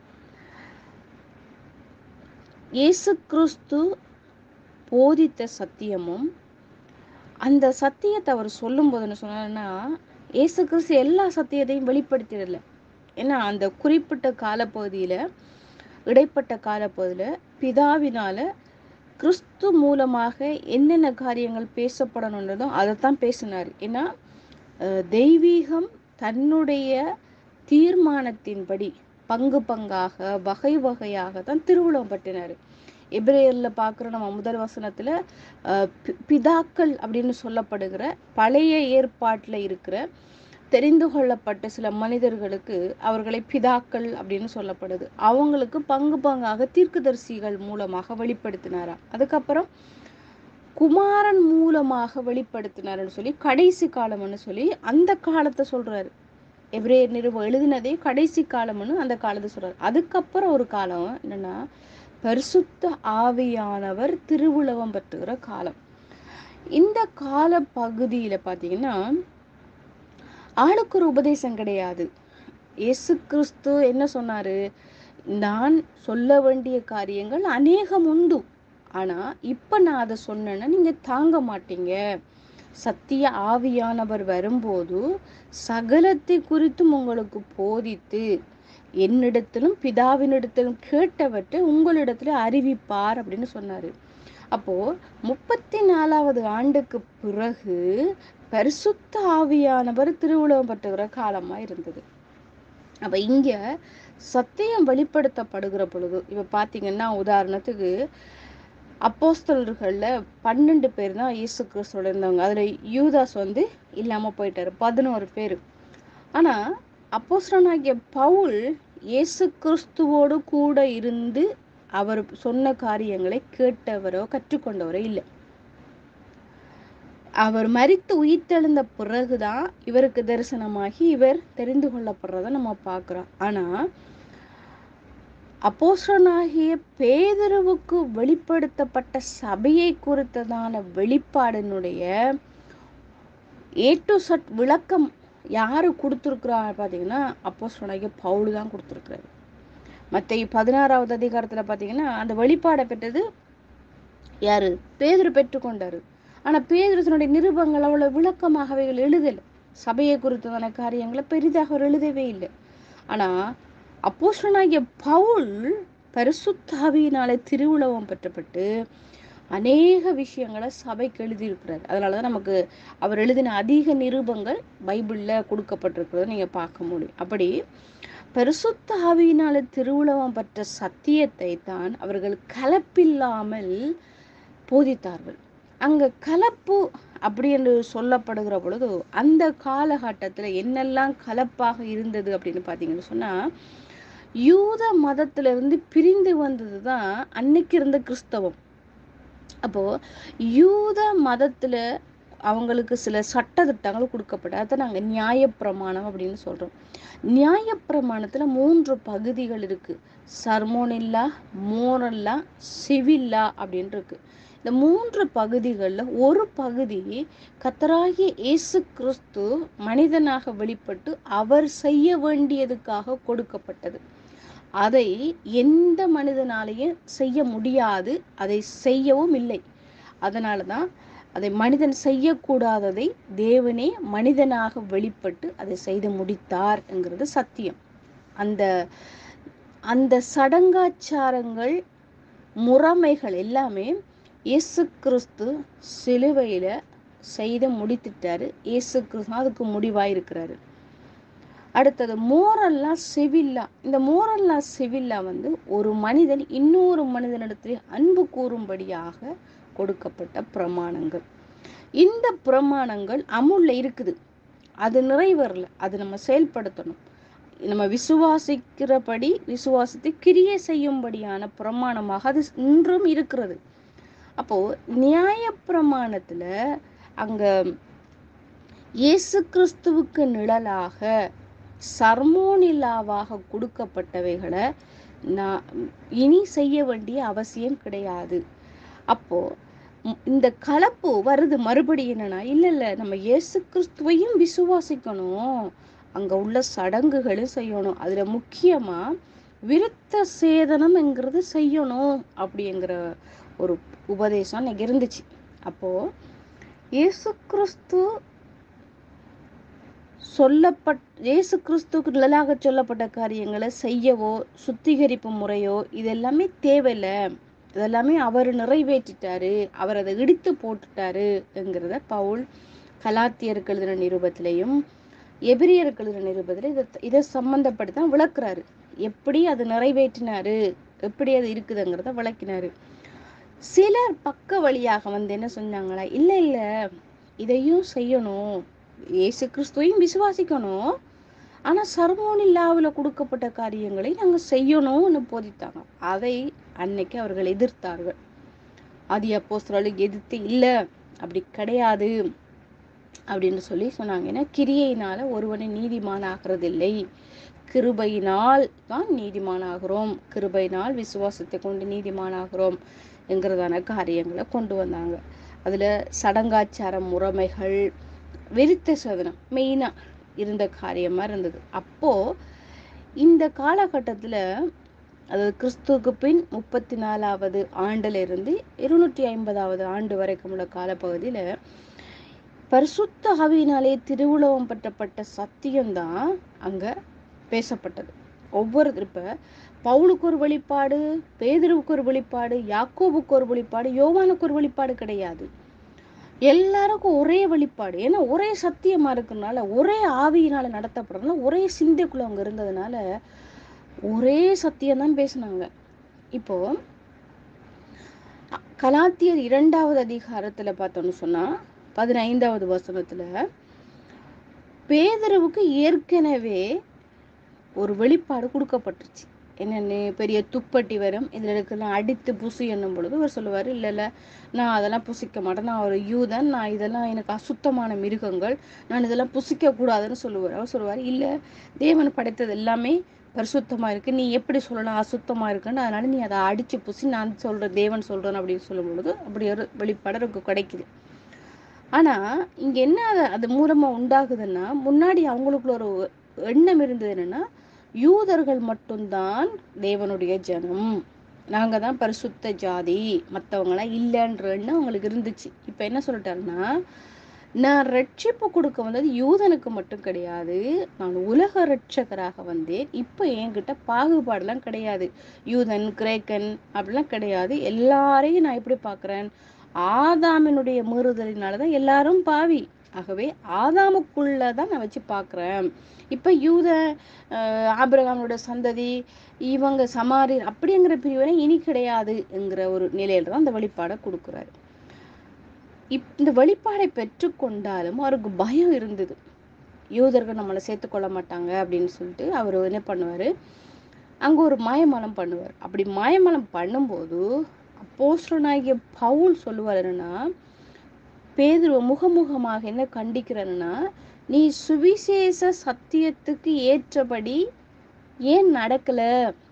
இயேசு கிறிஸ்து போதித்த சத்தியமும் அந்த சத்தியத்தை அவர் சொல்லும்போது என்ன சொன்னாருன்னா இயேசு கிறிஸ்து எல்லா சத்தியத்தையும் வெளிப்படுத்திடல ஏன்னா அந்த குறிப்பிட்ட காலப்பகுதியில இடைப்பட்ட காலப்பகுதியில பிதாவினால கிறிஸ்து மூலமாக என்னென்ன காரியங்கள் பேசப்படணுன்றதோ அதைத்தான் பேசினார் ஏன்னா அஹ், தெய்வீகம் தன்னுடைய தீர்மானத்தின்படி பங்கு பங்காக வகை வகையாக தான் திருவுளம் பட்டினார் எபிரேயர்ல பார்க்குற நம்ம முதல் வசனத்துல அஹ், பி- பிதாக்கள் அப்படின்னு சொல்லப்படுகிற பழைய ஏற்பாட்டில் இருக்கிற தெரிந்து கொள்ளப்பட்ட சில மனிதர்களுக்கு அவர்களை பிதாக்கள் அப்படின்னு சொல்லப்படுது அவங்களுக்கு பங்கு பங்காக தீர்க்கதரிசிகள் மூலமாக வெளிப்படுத்தினாராம் அதுக்கப்புறம் குமாரன் மூலமாக வெளிப்படுத்தினாருன்னு சொல்லி கடைசி காலம்னு சொல்லி அந்த காலத்தை சொல்றாரு எபிரேயர் நிருபம் எழுதினதே கடைசி காலம்னு அந்த காலத்தை சொல்றாரு அதுக்கப்புறம் ஒரு காலம் என்னன்னா பரிசுத்த ஆவியானவர் திருவுளவம் பெற்றுகிற காலம் இந்த கால பகுதியில பாத்தீங்கன்னா ஆளுக்கு ஒரு உபதேசம் கிடையாது இயேசு கிறிஸ்து என்ன சொன்னாரு நான் சொல்ல வேண்டிய காரியங்கள் அநேகம் உண்டு ஆனா இப்ப நான் அதை சொன்னேன்னா நீங்க தாங்க மாட்டீங்க சத்திய ஆவியானவர் வரும்போது சகலத்தை குறித்தும் உங்களுக்கு போதித்து என்னிடத்திலும் பிதாவினிடத்திலும் கேட்டவற்றை உங்களிடத்துல அறிவிப்பார் அப்படின்னு சொன்னாரு அப்போ முப்பத்தி நாலாவது ஆண்டுக்கு பிறகு பரிசுத்த ஆவியானவர் திருவுளம் பட்டுகிற காலமா இருந்தது அப்ப இங்க சத்தியம் வெளிப்படுத்தப்படுகிற பொழுது இப்ப பாத்தீங்கன்னா உதாரணத்துக்கு அப்போஸ்தலர்கள்ல பன்னெண்டு பேர் தான் இயேசு கிறிஸ்துவோட இருந்தவங்க அதுல யூதாஸ் வந்து இல்லாம போயிட்டாரு பதினோரு பேர் ஆனா அப்போஸ்தலனாகிய பவுல் இயேசு கிறிஸ்துவோடு கூட இருந்து அவர் சொன்ன காரியங்களை கேட்டவரோ கற்றுக்கொண்டவரோ இல்லை அவர் மரித்து உயிர்த்தெழுந்த பிறகுதான் இவருக்கு தரிசனமாகி இவர் தெரிந்து கொள்ளப்படுறத நம்ம பார்க்கிறோம் ஆனா அப்போஸ்தலனாகிய பேதுருவுக்கு வெளிப்படுத்தப்பட்ட சபையை குறித்ததான வெளிப்பாடினுடைய ஏ டு சட் விளக்கம் யாரு கொடுத்துருக்குறா பார்த்தீங்கன்னா அப்போஸ்தலனாகிய பவுல் தான் கொடுத்துருக்குறாரு மற்ற பதினாறாவது அதிகாரத்துல பார்த்தீங்கன்னா அந்த வெளிப்பாடை பெற்றது யாரு பேதுரு பெற்றுக்கொண்டாரு ஆனா பேதுரு தன்னுடைய நிருபங்கள் அவ்வளவு விளக்கமாக அவைகள் எழுதல சபையை குறித்ததான காரியங்களை பெரிதாக அவர் எழுதவே இல்லை ஆனா அப்போஸ்தலனாகிய பவுல் பரிசுத்தாவியினாலே திருவுளவம் பெற்றப்பட்டு அநேக விஷயங்களை சபைக்கு எழுதியிருக்கிறார் அதனால தான் நமக்கு அவர் எழுதின அதிக நிருபங்கள் பைபிளில் கொடுக்கப்பட்டிருக்கிறத நீங்கள் பார்க்க முடியும் அப்படி பரிசுத்த ஆவியினால திருவுளவம் பெற்ற சத்தியத்தை தான் அவர்கள் கலப்பில்லாமல் போதித்தார்கள் அங்க கலப்பு அப்படி என்று சொல்லப்படுகிற பொழுது அந்த காலகட்டத்தில் என்னெல்லாம் கலப்பாக இருந்தது அப்படின்னு பார்த்தீங்கன்னு சொன்னா யூத மதத்திலிருந்து பிரிந்து வந்தது தான் அன்னைக்கு இருந்த கிறிஸ்தவம் அப்போ யூத மதத்துல அவங்களுக்கு சில சட்ட திட்டங்கள் கொடுக்கப்பட்ட அதை நாங்கள் நியாயப்பிரமாணம் அப்படின்னு சொல்றோம் நியாயப்பிரமாணத்துல மூன்று பகுதிகள் இருக்கு சர்மோனில்லா மோரல்லா சிவில்லா அப்படின்னு இருக்கு இந்த மூன்று பகுதிகளில் ஒரு பகுதி கத்தராகிய இயேசு கிறிஸ்து மனிதனாக வெளிப்பட்டு அவர் செய்ய வேண்டியதுக்காக கொடுக்கப்பட்டது அதை எந்த மனிதனாலேயும் செய்ய முடியாது அதை செய்யவும் இல்லை அதனால தான் அதை மனிதன் செய்யக்கூடாததை தேவனே மனிதனாக வெளிப்பட்டு அதை செய்து முடித்தார் என்கிறது சத்தியம் அந்த அந்த சடங்காச்சாரங்கள் முறைமைகள் எல்லாமே இயேசு கிறிஸ்து சிலுவையில செய்து முடித்துட்டாரு இயேசு கிறிஸ்து அதுக்கு முடிவாயிருக்கிறாரு அடுத்தது மோரல்லா சிவில்லா இந்த மோரல்லா சிவில்லா வந்து ஒரு மனிதன் இன்னொரு மனிதனிடத்தில் அன்பு கூறும்படியாக கொடுக்கப்பட்ட பிரமாணங்கள் இந்த பிரமாணங்கள் அமுல்ல இருக்குது அது நிறைவேறல அது நம்ம செயல்படுத்தணும் நம்ம விசுவாசிக்கிறபடி விசுவாசத்தை கிரியை செய்யும்படியான பிரமாணமாக அது இன்றும் இருக்கிறது அப்போ நியாய பிரமாணத்துல அங்க இயேசு கிறிஸ்துவுக்கு நிழலாக சர்மோனிலாவாக கொடுக்கப்பட்டவைகளை நான் இனி செய்ய வேண்டிய அவசியம் கிடையாது அப்போ ம், இந்த கலப்பு வருது மறுபடியும் என்னன்னா இல்ல இல்ல நம்ம இயேசு கிறிஸ்துவையும் விசுவாசிக்கணும் அங்க உள்ள சடங்குகளும் செய்யணும் அதுல முக்கியமா விருத்த சேதனம்ங்கிறது செய்யணும் அப்படிங்கிற ஒரு உபதேசம் அன்னைக்கு இருந்துச்சு அப்போ இயேசு கிறிஸ்து சொல்லப்பட் இயேசு கிறிஸ்துக்கு நிழலாக சொல்லப்பட்ட காரியங்களை செய்யவோ சுத்திகரிப்பு முறையோ இதெல்லாமே தேவையில்லை இதெல்லாமே அவர் நிறைவேற்றிட்டாரு அவர் அதை இடித்து போட்டுட்டாருங்கிறத பவுல் கலாத்தியருக்கு எழுதின நிருபத்திலையும் எபிரியருக்கு எழுதின நிருபத்தில் இதை இதை சம்மந்தப்பட்டு தான் விளக்குறாரு எப்படி அது நிறைவேற்றினாரு எப்படி அது இருக்குதுங்கிறத விளக்கினாரு சிலர் பக்க வழியாக வந்து என்ன சொன்னாங்களா இல்லை இல்லை இதையும் செய்யணும் இயேசு கிறிஸ்துவையும் விசுவாசிக்கணும் ஆனா சர்மோனில்லாவில் கொடுக்கப்பட்ட காரியங்களை நாங்க செய்யணும்னு போதித்தாங்க அதை அன்னைக்கு அவர்கள் எதிர்த்தார்கள் அது அப்போஸ்தலர்களுக்கு எதிர்த்து இல்ல அப்படி கிடையாது அப்படின்னு சொல்லி சொன்னாங்க ஏன்னா கிரியையினால ஒருவனை நீதிமான் ஆகிறதில்லை கிருபையினால் தான் நீதிமானாகிறோம் கிருபையினால் விசுவாசத்தை கொண்டு நீதிமானாகிறோம் என்கிறதான காரியங்களை கொண்டு வந்தாங்க அதுல சடங்காச்சார முறைமைகள் விருத்த சதனம் மெயினா இருந்த காரியமா இருந்தது அப்போ இந்த காலகட்டத்துல அதாவது கிறிஸ்துவுக்கு பின் முப்பத்தி நாலாவது ஆண்டுல இருந்து இருநூற்றி ஐம்பதாவது ஆண்டு வரைக்கும் உள்ள காலப்பகுதியில பரிசுத்த ஆவியினாலே திருவுளவம் பற்றப்பட்ட சத்தியம்தான் அங்க பேசப்பட்டது ஒவ்வொரு இப்ப பவுலுக்கு ஒரு வெளிப்பாடு பேதுருவுக்கு ஒரு வெளிப்பாடு யாக்கோபுக்கு ஒரு வெளிப்பாடு யோவானுக்கு ஒரு வெளிப்பாடு கிடையாது எல்லாருக்கும் ஒரே வெளிப்பாடு ஏன்னா ஒரே சத்தியமா இருக்கறனால ஒரே ஆவியினால நடத்தப்படுறதுனால ஒரே சிந்தைக்குள்ள அவங்க இருந்ததுனால ஒரே சத்தியம் தான் பேசினாங்க இப்போ அ- கலாத்தியர் இரண்டாவது அதிகாரத்துல பார்த்தோம்னு சொன்னா பதினைந்தாவது வசனத்துல பேதுருவுக்கு ஏற்கனவே ஒரு வெளிப்பாடு கொடுக்கப்பட்டுருச்சு என்னென்னு பெரிய துப்பட்டி வரும் இதில் இருக்கலாம் அடித்து புசி என்னும் பொழுது அவர் சொல்லுவார் இல்லை இல்லை நான் அதெல்லாம் புசிக்க மாட்டேன் நான் ஒரு யூதன் நான் இதெல்லாம் எனக்கு அசுத்தமான மிருகங்கள் நான் இதெல்லாம் புசிக்க கூடாதுன்னு சொல்லுவார் அவர் சொல்லுவார் இல்லை தேவன் படைத்தது எல்லாமே பரிசுத்தமா இருக்கு நீ எப்படி சொல்லலாம் அசுத்தமா இருக்குன்னு அதனால நீ அதை அடிச்சு புசி நான் சொல்றேன் தேவன் சொல்றேன் அப்படின்னு சொல்லும் பொழுது அப்படி ஒரு வெளிப்பாடு எனக்கு கிடைக்குது ஆனா இங்க என்ன அது- அது மூலமா உண்டாகுதுன்னா முன்னாடி அவங்களுக்குள்ள ஒரு எண்ணம் இருந்தது என்னன்னா யூதர்கள் மட்டும்தான் தேவனுடைய ஜனம் நாங்க தான் பரிசுத்த ஜாதி மற்றவங்களாம் இல்லைன்ற எண்ணம் அவங்களுக்கு இருந்துச்சு இப்போ என்ன சொல்லிட்டாருன்னா நான் ரட்சிப்பு கொடுக்க வந்தது யூதனுக்கு மட்டும் கிடையாது நான் உலக ரட்சகராக வந்தேன் இப்போ என்கிட்ட பாகுபாடெல்லாம் கிடையாது யூதன் கிரேக்கன் அப்படிலாம் கிடையாது எல்லாரையும் நான் எப்படி பார்க்குறேன் ஆதாமினுடைய மீறுதலினால தான் எல்லாரும் பாவி ஆகவே ஆதாமுக்குள்ள தான் நான் வச்சு பார்க்குறேன் இப்போ யூத அஹ், ஆபிரகாமோட சந்ததி இவங்க சமாரி அப்படிங்கிற பிரிவினை இனி கிடையாதுங்கிற ஒரு நிலையில தான் அந்த வெளிப்பாடை கொடுக்குறாரு இப் இந்த வெளிப்பாடை பெற்றுக்கொண்டாலும் அவருக்கு பயம் இருந்தது யூதர்கள் நம்மளை சேர்த்துக்கொள்ள மாட்டாங்க அப்படின்னு சொல்லிட்டு அவர் என்ன பண்ணுவார் அங்கே ஒரு மாயமலம் பண்ணுவார் அப்படி மாயமலம் பண்ணும்போது அப்போஸ்தலனாகிய பவுல் சொல்லுவார் என்னன்னா பேதுருவ முகமுகமாக என்ன கண்டிக்கிறன்னா நீ சுவிசேஷ சத்தியத்துக்கு ஏற்றபடி ஏன் நடக்கல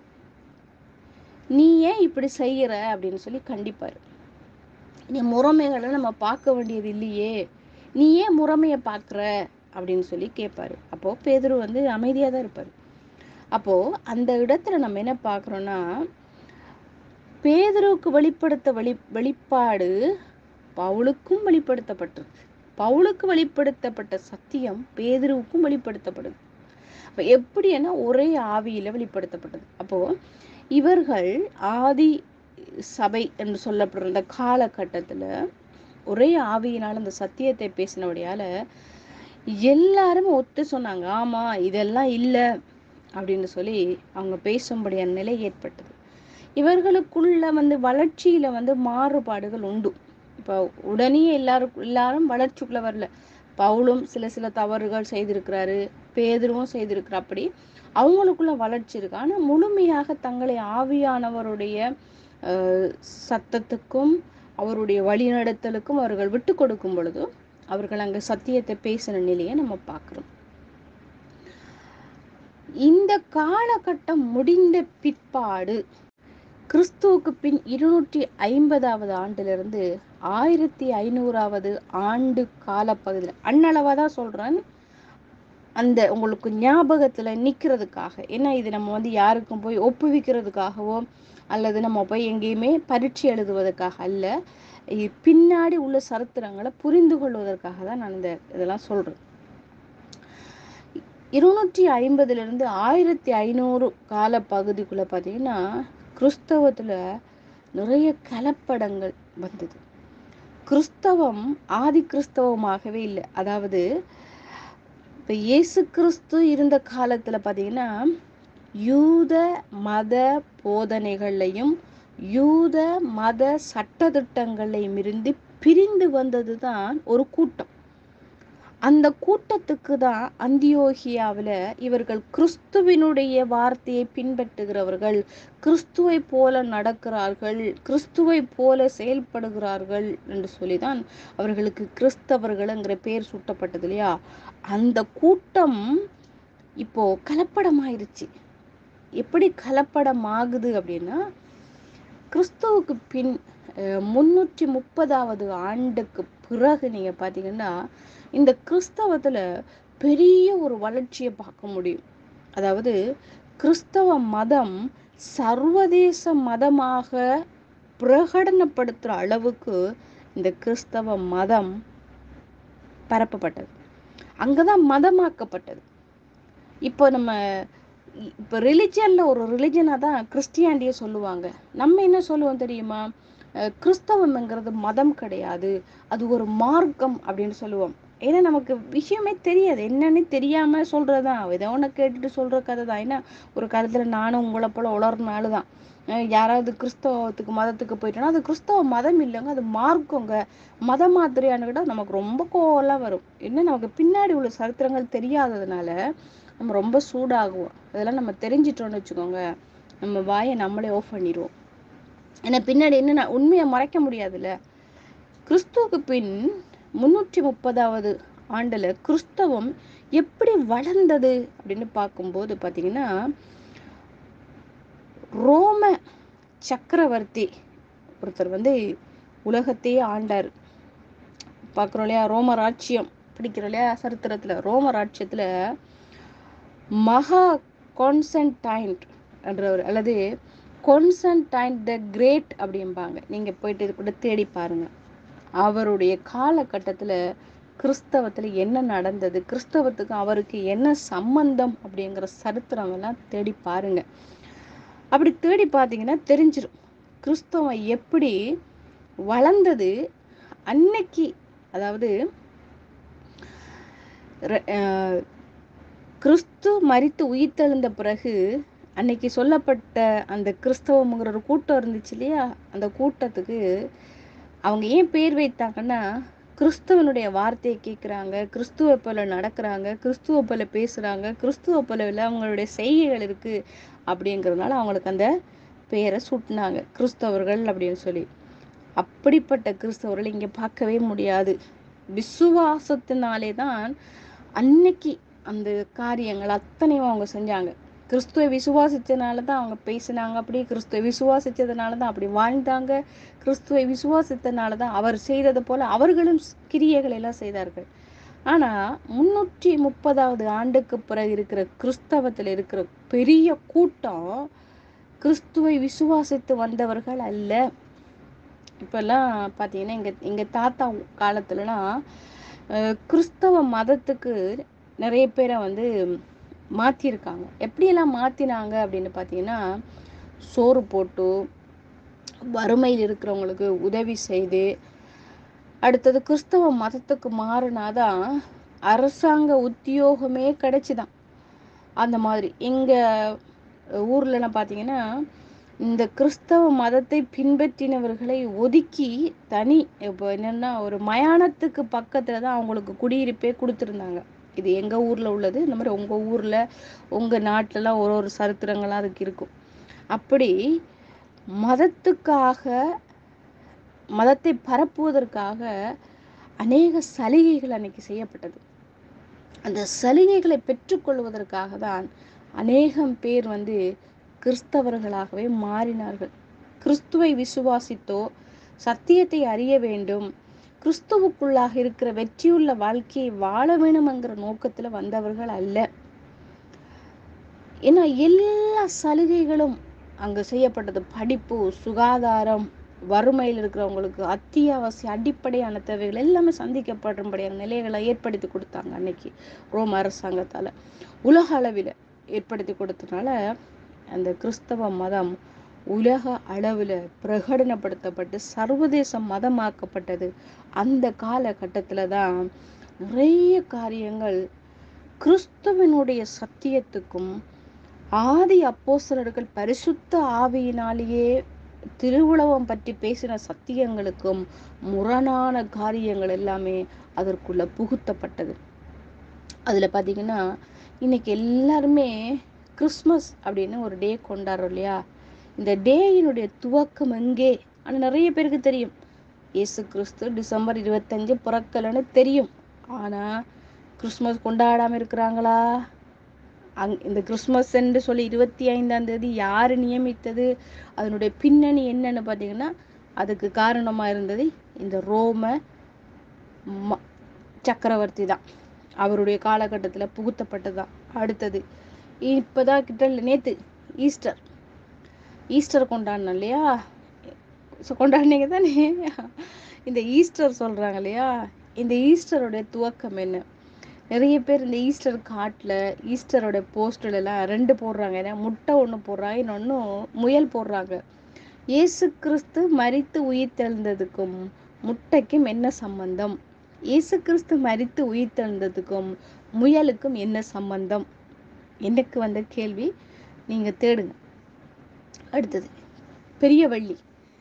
நீ ஏன் இப்படி செய்யற அப்படின்னு சொல்லி கண்டிப்பார் நீ முறைமைகளை நம்ம பார்க்க வேண்டியது இல்லையே நீ ஏன் முறைமையை பார்க்குற அப்படின்னு சொல்லி கேட்பாரு அப்போ பேதுரு வந்து அமைதியாக தான் இருப்பார் அப்போ அந்த இடத்துல நம்ம என்ன பார்க்குறோன்னா பேதுருவுக்கு வெளிப்படுத்த வெளி வெளிப்பாடு பவுலுக்கும் வெளிப்படுத்தப்பட்டிருக்கு பவுலுக்கு வெளிப்படுத்தப்பட்ட சத்தியம் பேதுருவுக்கும் வெளிப்படுத்தப்படுது அப்போ எப்படின்னா ஒரே ஆவியில வெளிப்படுத்தப்பட்டது அப்போ இவர்கள் ஆதி சபை என்று சொல்லப்படுற இந்த காலகட்டத்துல ஒரே ஆவியினால் அந்த சத்தியத்தை பேசினபடியால எல்லாரும் ஒத்து சொன்னாங்க ஆமா இதெல்லாம் இல்லை அப்படின்னு சொல்லி அவங்க பேசும்படியான நிலை ஏற்பட்டது இவர்களுக்குள்ள வந்து வளர்ச்சியில வந்து மாறுபாடுகள் உண்டு இப்போ உடனே எல்லாரும் எல்லாரும் வளர்ச்சிக்குள்ள வரல பவுலும் சில சில தவறுகள் செய்திருக்கிறாரு பேதுருவும் செய்திருக்கிறார் அப்படி அவங்களுக்குள்ள வளர்ச்சி இருக்கு ஆனா முழுமையாக தங்களை ஆவியானவருடைய அஹ், சத்தத்துக்கும் அவருடைய வழிநடத்தலுக்கும் அவர்கள் விட்டு கொடுக்கும் பொழுது அவர்கள் அங்க சத்தியத்தை பேசின நிலையை நம்ம பார்க்கிறோம் இந்த காலகட்டம் முடிந்த பிற்பாடு கிறிஸ்துவுக்கு பின் இருநூற்றி ஐம்பதாவது ஆண்டிலிருந்து ஆயிரத்தி ஐநூறாவது ஆண்டு காலப்பகுதியில் அன்னளவா தான் சொல்றேன் அந்த உங்களுக்கு ஞாபகத்துல நிக்கிறதுக்காக ஏன்னா இது நம்ம வந்து யாருக்கும் போய் ஒப்புவிக்கிறதுக்காகவோ அல்லது நம்ம போய் எங்கேயுமே பரீட்சை எழுதுவதற்காக அல்ல இ- பின்னாடி உள்ள சரித்திரங்களை புரிந்து கொள்வதற்காக தான் நான் இந்த இதெல்லாம் சொல்றேன் இருநூற்றி ஐம்பதுல இருந்து ஆயிரத்தி ஐநூறு கால பகுதிக்குள்ள பார்த்தீங்கன்னா கிறிஸ்தவத்துல நிறைய கலப்படங்கள் வந்தது கிறிஸ்தவம் ஆதி கிறிஸ்தவமாகவே இல்லை அதாவது இப்போ இயேசு கிறிஸ்து இருந்த காலத்துல பார்த்தீங்கன்னா யூத மத போதனைகளையும் யூத மத சட்டதிட்டங்களையும் இருந்து பிரிந்து வந்தது தான் ஒரு கூட்டம் அந்த கூட்டத்துக்கு தான் அந்தியோகியாவில் இவர்கள் கிறிஸ்துவினுடைய வார்த்தையை பின்பற்றுகிறவர்கள் கிறிஸ்துவை போல நடக்கிறார்கள் கிறிஸ்துவை போல செயல்படுகிறார்கள் என்று சொல்லிதான் அவர்களுக்கு கிறிஸ்தவர்கள்ங்கிற பேர் சூட்டப்பட்டது இல்லையா அந்த கூட்டம் இப்போ கலப்படமாயிருச்சு எப்படி கலப்படமாகுது அப்படின்னா கிறிஸ்துவுக்கு பின் அஹ், முன்னூற்றி முப்பதாவது ஆண்டுக்கு பிறகு நீங்க பாத்தீங்கன்னா இந்த கிறிஸ்தவத்துல பெரிய ஒரு வளர்ச்சியை பார்க்க முடியும் அதாவது கிறிஸ்தவ மதம் சர்வதேச மதமாக பிரகடனப்படுத்துற அளவுக்கு இந்த கிறிஸ்தவ மதம் பரப்பப்பட்டது அங்கதான் மதமாக்கப்பட்டது இப்போ நம்ம இ- இப்போ ரிலிஜியன்ல ஒரு ரிலிஜனாக தான் கிறிஸ்டியானிட்டியை சொல்லுவாங்க நம்ம என்ன சொல்லுவோம் தெரியுமா அஹ் கிறிஸ்தவம்ங்கிறது மதம் கிடையாது அது ஒரு மார்க்கம் அப்படின்னு சொல்லுவோம் ஏன்னா நமக்கு விஷயமே தெரியாது என்னன்னு தெரியாம சொல்றதுதான் ஏதோ ஒன்று கேட்டுட்டு சொல்ற கதை தான் ஏன்னா ஒரு காலத்துல நானும் உங்களை போல உளர்னாலும் தான் யாராவது கிறிஸ்தவத்துக்கு மதத்துக்கு போயிட்டோன்னா அது கிறிஸ்தவ மதம் இல்லைங்க அது மார்க்கங்க மத மாத்திரையானுக்கிட்ட நமக்கு ரொம்ப கோவம்லாம் வரும் என்ன நமக்கு பின்னாடி உள்ள சரித்திரங்கள் தெரியாததுனால நம்ம ரொம்ப சூடாகுவோம் அதெல்லாம் நம்ம தெரிஞ்சிட்டோம்னு வச்சுக்கோங்க நம்ம வாயை நம்மளே ஆஃப் பண்ணிடுவோம் ஏன்னா பின்னாடி என்ன உண்மையை மறைக்க முடியாதுல்ல கிறிஸ்துவுக்கு பின் முன்னூற்றி முப்பதாவது ஆண்டுல கிறிஸ்தவம் எப்படி வளர்ந்தது அப்படின்னு பார்க்கும்போது பார்த்தீங்கன்னா ரோம சக்கரவர்த்தி ஒருத்தர் வந்து உலகத்தையே ஆண்டார் பார்க்குறோம் இல்லையா ரோம ராட்சியம் பிடிக்கிறோம் இல்லையா சரித்திரத்துல ரோம ராட்சியத்துல மகா கான்சன்டைன் என்றவர் அல்லது கான்சன்டைன் த கிரேட் அப்படிம்பாங்க நீங்க போயிட்டு இது கூட தேடி பாருங்க அவருடைய காலகட்டத்துல கிறிஸ்தவத்துல என்ன நடந்தது கிறிஸ்தவத்துக்கு அவருக்கு என்ன சம்பந்தம் அப்படிங்கிற சரித்திரம் எல்லாம் தேடி பாருங்க அப்படி தேடி பார்த்தீங்கன்னா தெரிஞ்சிடும் கிறிஸ்தவம் எப்படி வளர்ந்தது அன்னைக்கு அதாவது ர- அஹ் கிறிஸ்து மரித்து உயிர்த்தெழுந்த பிறகு அன்னைக்கு சொல்லப்பட்ட அந்த கிறிஸ்தவம்ங்கிற ஒரு கூட்டம் இருந்துச்சு இல்லையா அந்த கூட்டத்துக்கு அவங்க ஏன் பேர் வைத்தாங்கன்னா கிறிஸ்துவனுடைய வார்த்தையை கேட்குறாங்க கிறிஸ்துவ போல நடக்கிறாங்க கிறிஸ்துவ போல பேசுகிறாங்க கிறிஸ்துவ போல அவங்களுடைய செய்கைகள் இருக்குது அப்படிங்கிறதுனால அவங்களுக்கு அந்த பேரை சூட்டினாங்க கிறிஸ்தவர்கள் அப்படின்னு சொல்லி அப்படிப்பட்ட கிறிஸ்தவர்கள் இங்கே பார்க்கவே முடியாது விசுவாசத்தினாலே தான் அன்னைக்கு அந்த காரியங்கள் அத்தனையும் அவங்க செஞ்சாங்க கிறிஸ்துவை விசுவாசித்தனால தான் அவங்க பேசினாங்க அப்படி கிறிஸ்துவை விசுவாசித்ததுனால தான் அப்படி வாழ்ந்தாங்க கிறிஸ்துவை விசுவாசித்தனால தான் அவர் செய்தது போல அவர்களும் கிரியைகள் எல்லாம் செய்தார்கள் ஆனா முன்னூற்றி முப்பதாவது ஆண்டுக்கு பிறகு இருக்கிற கிறிஸ்தவத்தில் இருக்கிற பெரிய கூட்டம் கிறிஸ்துவை விசுவாசித்து வந்தவர்கள் அல்ல இப்பெல்லாம் பார்த்தீங்கன்னா எங்க எங்க தாத்தா காலத்துலலாம் அஹ், கிறிஸ்தவ மதத்துக்கு நிறைய பேரை வந்து மாற்றிருக்காங்க எப்படியெல்லாம் மாற்றினாங்க அப்படின்னு பார்த்தீங்கன்னா சோறு போட்டு வறுமையில் இருக்கிறவங்களுக்கு உதவி செய்து அடுத்தது கிறிஸ்தவ மதத்துக்கு மாறினாதான் அரசாங்க உத்தியோகமே கிடைச்சுதான் அந்த மாதிரி எங்க ஊர்லலாம் பார்த்தீங்கன்னா இந்த கிறிஸ்தவ மதத்தை பின்பற்றினவர்களை ஒதுக்கி தனி இப்போ என்னன்னா ஒரு மயானத்துக்கு பக்கத்துல தான் அவங்களுக்கு குடியிருப்பே கொடுத்துருந்தாங்க இது எங்க ஊர்ல உள்ளது இந்த மாதிரி உங்க ஊர்ல உங்க நாட்டுலலாம் ஒரு ஒரு சரித்திரங்கள்லாம் அதுக்கு இருக்கும் அப்படி மதத்துக்காக மதத்தை பரப்புவதற்காக அநேக சலுகைகள் அன்னைக்கு செய்யப்பட்டது அந்த சலுகைகளை பெற்றுக்கொள்வதற்காக தான் அநேகம் பேர் வந்து கிறிஸ்தவர்களாகவே மாறினார்கள் கிறிஸ்துவை விசுவாசித்தோ சத்தியத்தை அறிய வேண்டும் கிறிஸ்துவுக்குள்ளாக இருக்கிற வெற்றியுள்ள வாழ்க்கையை வாழ வேணும்ங்கிற நோக்கத்துல வந்தவர்கள் அல்ல ஏன்னா எல்லா சலுகைகளும் அங்க செய்யப்பட்டது படிப்பு சுகாதாரம் வறுமையில் இருக்கிறவங்களுக்கு அத்தியாவசிய அடிப்படையான தேவைகள் எல்லாமே சந்திக்கப்படும்படியான நிலைகளை ஏற்படுத்தி கொடுத்தாங்க அன்னைக்கு ரோம அரசாங்கத்தால உலக அளவில் ஏற்படுத்தி கொடுத்தனால அந்த கிறிஸ்தவ மதம் உலக அளவில் பிரகடனப்படுத்தப்பட்டு சர்வதேச மதமாக்கப்பட்டது அந்த காலகட்டத்துல தான் நிறைய காரியங்கள் கிறிஸ்துவனுடைய சத்தியத்துக்கும் ஆதி அப்போஸ்தலர்கள் பரிசுத்த ஆவியினாலேயே திருவுளவம் பற்றி பேசின சத்தியங்களுக்கும் முரணான காரியங்கள் எல்லாமே அதற்குள்ள புகுத்தப்பட்டது அதுல பாத்தீங்கன்னா இன்னைக்கு எல்லாருமே கிறிஸ்மஸ் அப்படின்னு ஒரு டே கொண்டாடுறோம் இல்லையா இந்த டேயினுடைய துவக்கம் எங்கே ஆனா நிறைய பேருக்கு தெரியும் இயேசு கிறிஸ்து டிசம்பர் இருபத்தஞ்சு பிறக்கலன்னு தெரியும் ஆனா கிறிஸ்மஸ் கொண்டாடாம இருக்கிறாங்களா அங் இந்த கிறிஸ்மஸ் என்று சொல்லி இருபத்தி ஐந்தாம் தேதி யாரு நியமித்தது அதனுடைய பின்னணி என்னன்னு பார்த்தீங்கன்னா அதுக்கு காரணமா இருந்தது இந்த ரோம ம- சக்கரவர்த்தி தான் அவருடைய காலகட்டத்துல புகுத்தப்பட்டதுதான் அடுத்தது இப்பதான் கிட்ட நேத்து ஈஸ்டர் ஈஸ்டர் கொண்டாடணும் இல்லையா ஸோ கொண்டாடினீங்க தானே இந்த ஈஸ்டர் சொல்றாங்க இல்லையா இந்த ஈஸ்டருடைய துவக்கம் என்ன நிறைய பேர் இந்த ஈஸ்டர் காட்டில் ஈஸ்டரோட போஸ்டர் எல்லாம் ரெண்டு போடுறாங்க ஏன்னா முட்டை ஒன்று போடுறாங்க இன்னொன்று முயல் போடுறாங்க இயேசு கிறிஸ்து மரித்து உயிர்த்தெழுந்ததுக்கும் முட்டைக்கும் என்ன சம்பந்தம் இயேசு கிறிஸ்து மரித்து உயிர்த்தெழுந்ததுக்கும் முயலுக்கும் என்ன சம்பந்தம் எனக்கு வந்த கேள்வி நீங்க தேடுங்க அடுத்தது பெரிய வள்ளி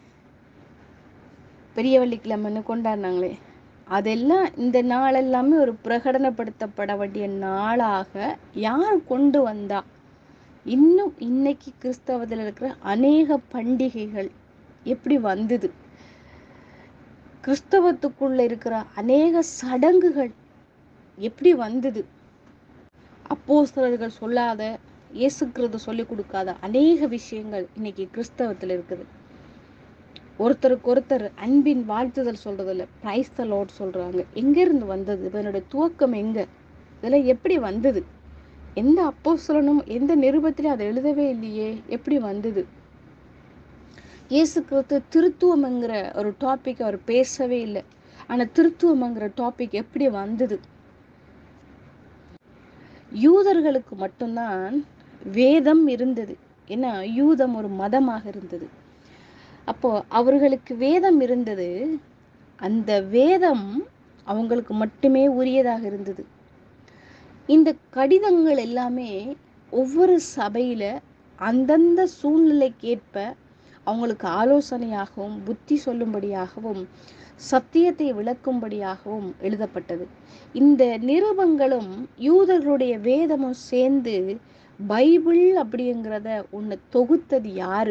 பெரிய வள்ளிக்கிழமைன்னு கொண்டாடினாங்களே அதெல்லாம் இந்த நாள் எல்லாமே ஒரு பிரகடனப்படுத்தப்பட வேண்டிய நாளாக யார் கொண்டு வந்தா இன்னும் இன்னைக்கு கிறிஸ்தவத்தில் இருக்கிற அநேக பண்டிகைகள் எப்படி வந்தது கிறிஸ்தவத்துக்குள்ள இருக்கிற அநேக சடங்குகள் எப்படி வந்தது அப்போஸ்தலர்கள் சொல்லாத இயேசுக்கிறது சொல்லி கொடுக்காத அநேக விஷயங்கள் இன்னைக்கு கிறிஸ்தவத்தில் இருக்குது ஒருத்தருக்கு ஒருத்தர் அன்பின் வாழ்த்துதல் சொல்றது இல்ல பிரைஸ் த லார்ட் சொல்றாங்க எங்க இருந்து வந்தது இதனுடைய துவக்கம் எங்க இதெல்லாம் எப்படி வந்தது எந்த அப்போஸ்தலனும் எந்த நிருபத்திலும் அதை எழுதவே இல்லையே எப்படி வந்தது இயேசு கிறிஸ்து திருத்துவம்ங்கிற ஒரு டாபிக் அவர் பேசவே இல்லை ஆனா திருத்துவம்ங்கிற டாபிக் எப்படி வந்தது யூதர்களுக்கு மட்டும்தான் வேதம் இருந்தது ஏன்னா யூதம் ஒரு மதமாக இருந்தது அப்போ அவர்களுக்கு வேதம் இருந்தது அந்த வேதம் அவங்களுக்கு மட்டுமே உரியதாக இருந்தது இந்த கடிதங்கள் எல்லாமே ஒவ்வொரு சபையில அந்தந்த சூழ்நிலைக்கேற்ப அவங்களுக்கு ஆலோசனையாகவும் புத்தி சொல்லும்படியாகவும் சத்தியத்தை விளக்கும்படியாகவும் எழுதப்பட்டது இந்த நிருபங்களும் யூதர்களுடைய வேதமும் சேர்ந்து பைபிள் அப்படிங்கிறத ஒன்று தொகுத்தது யாரு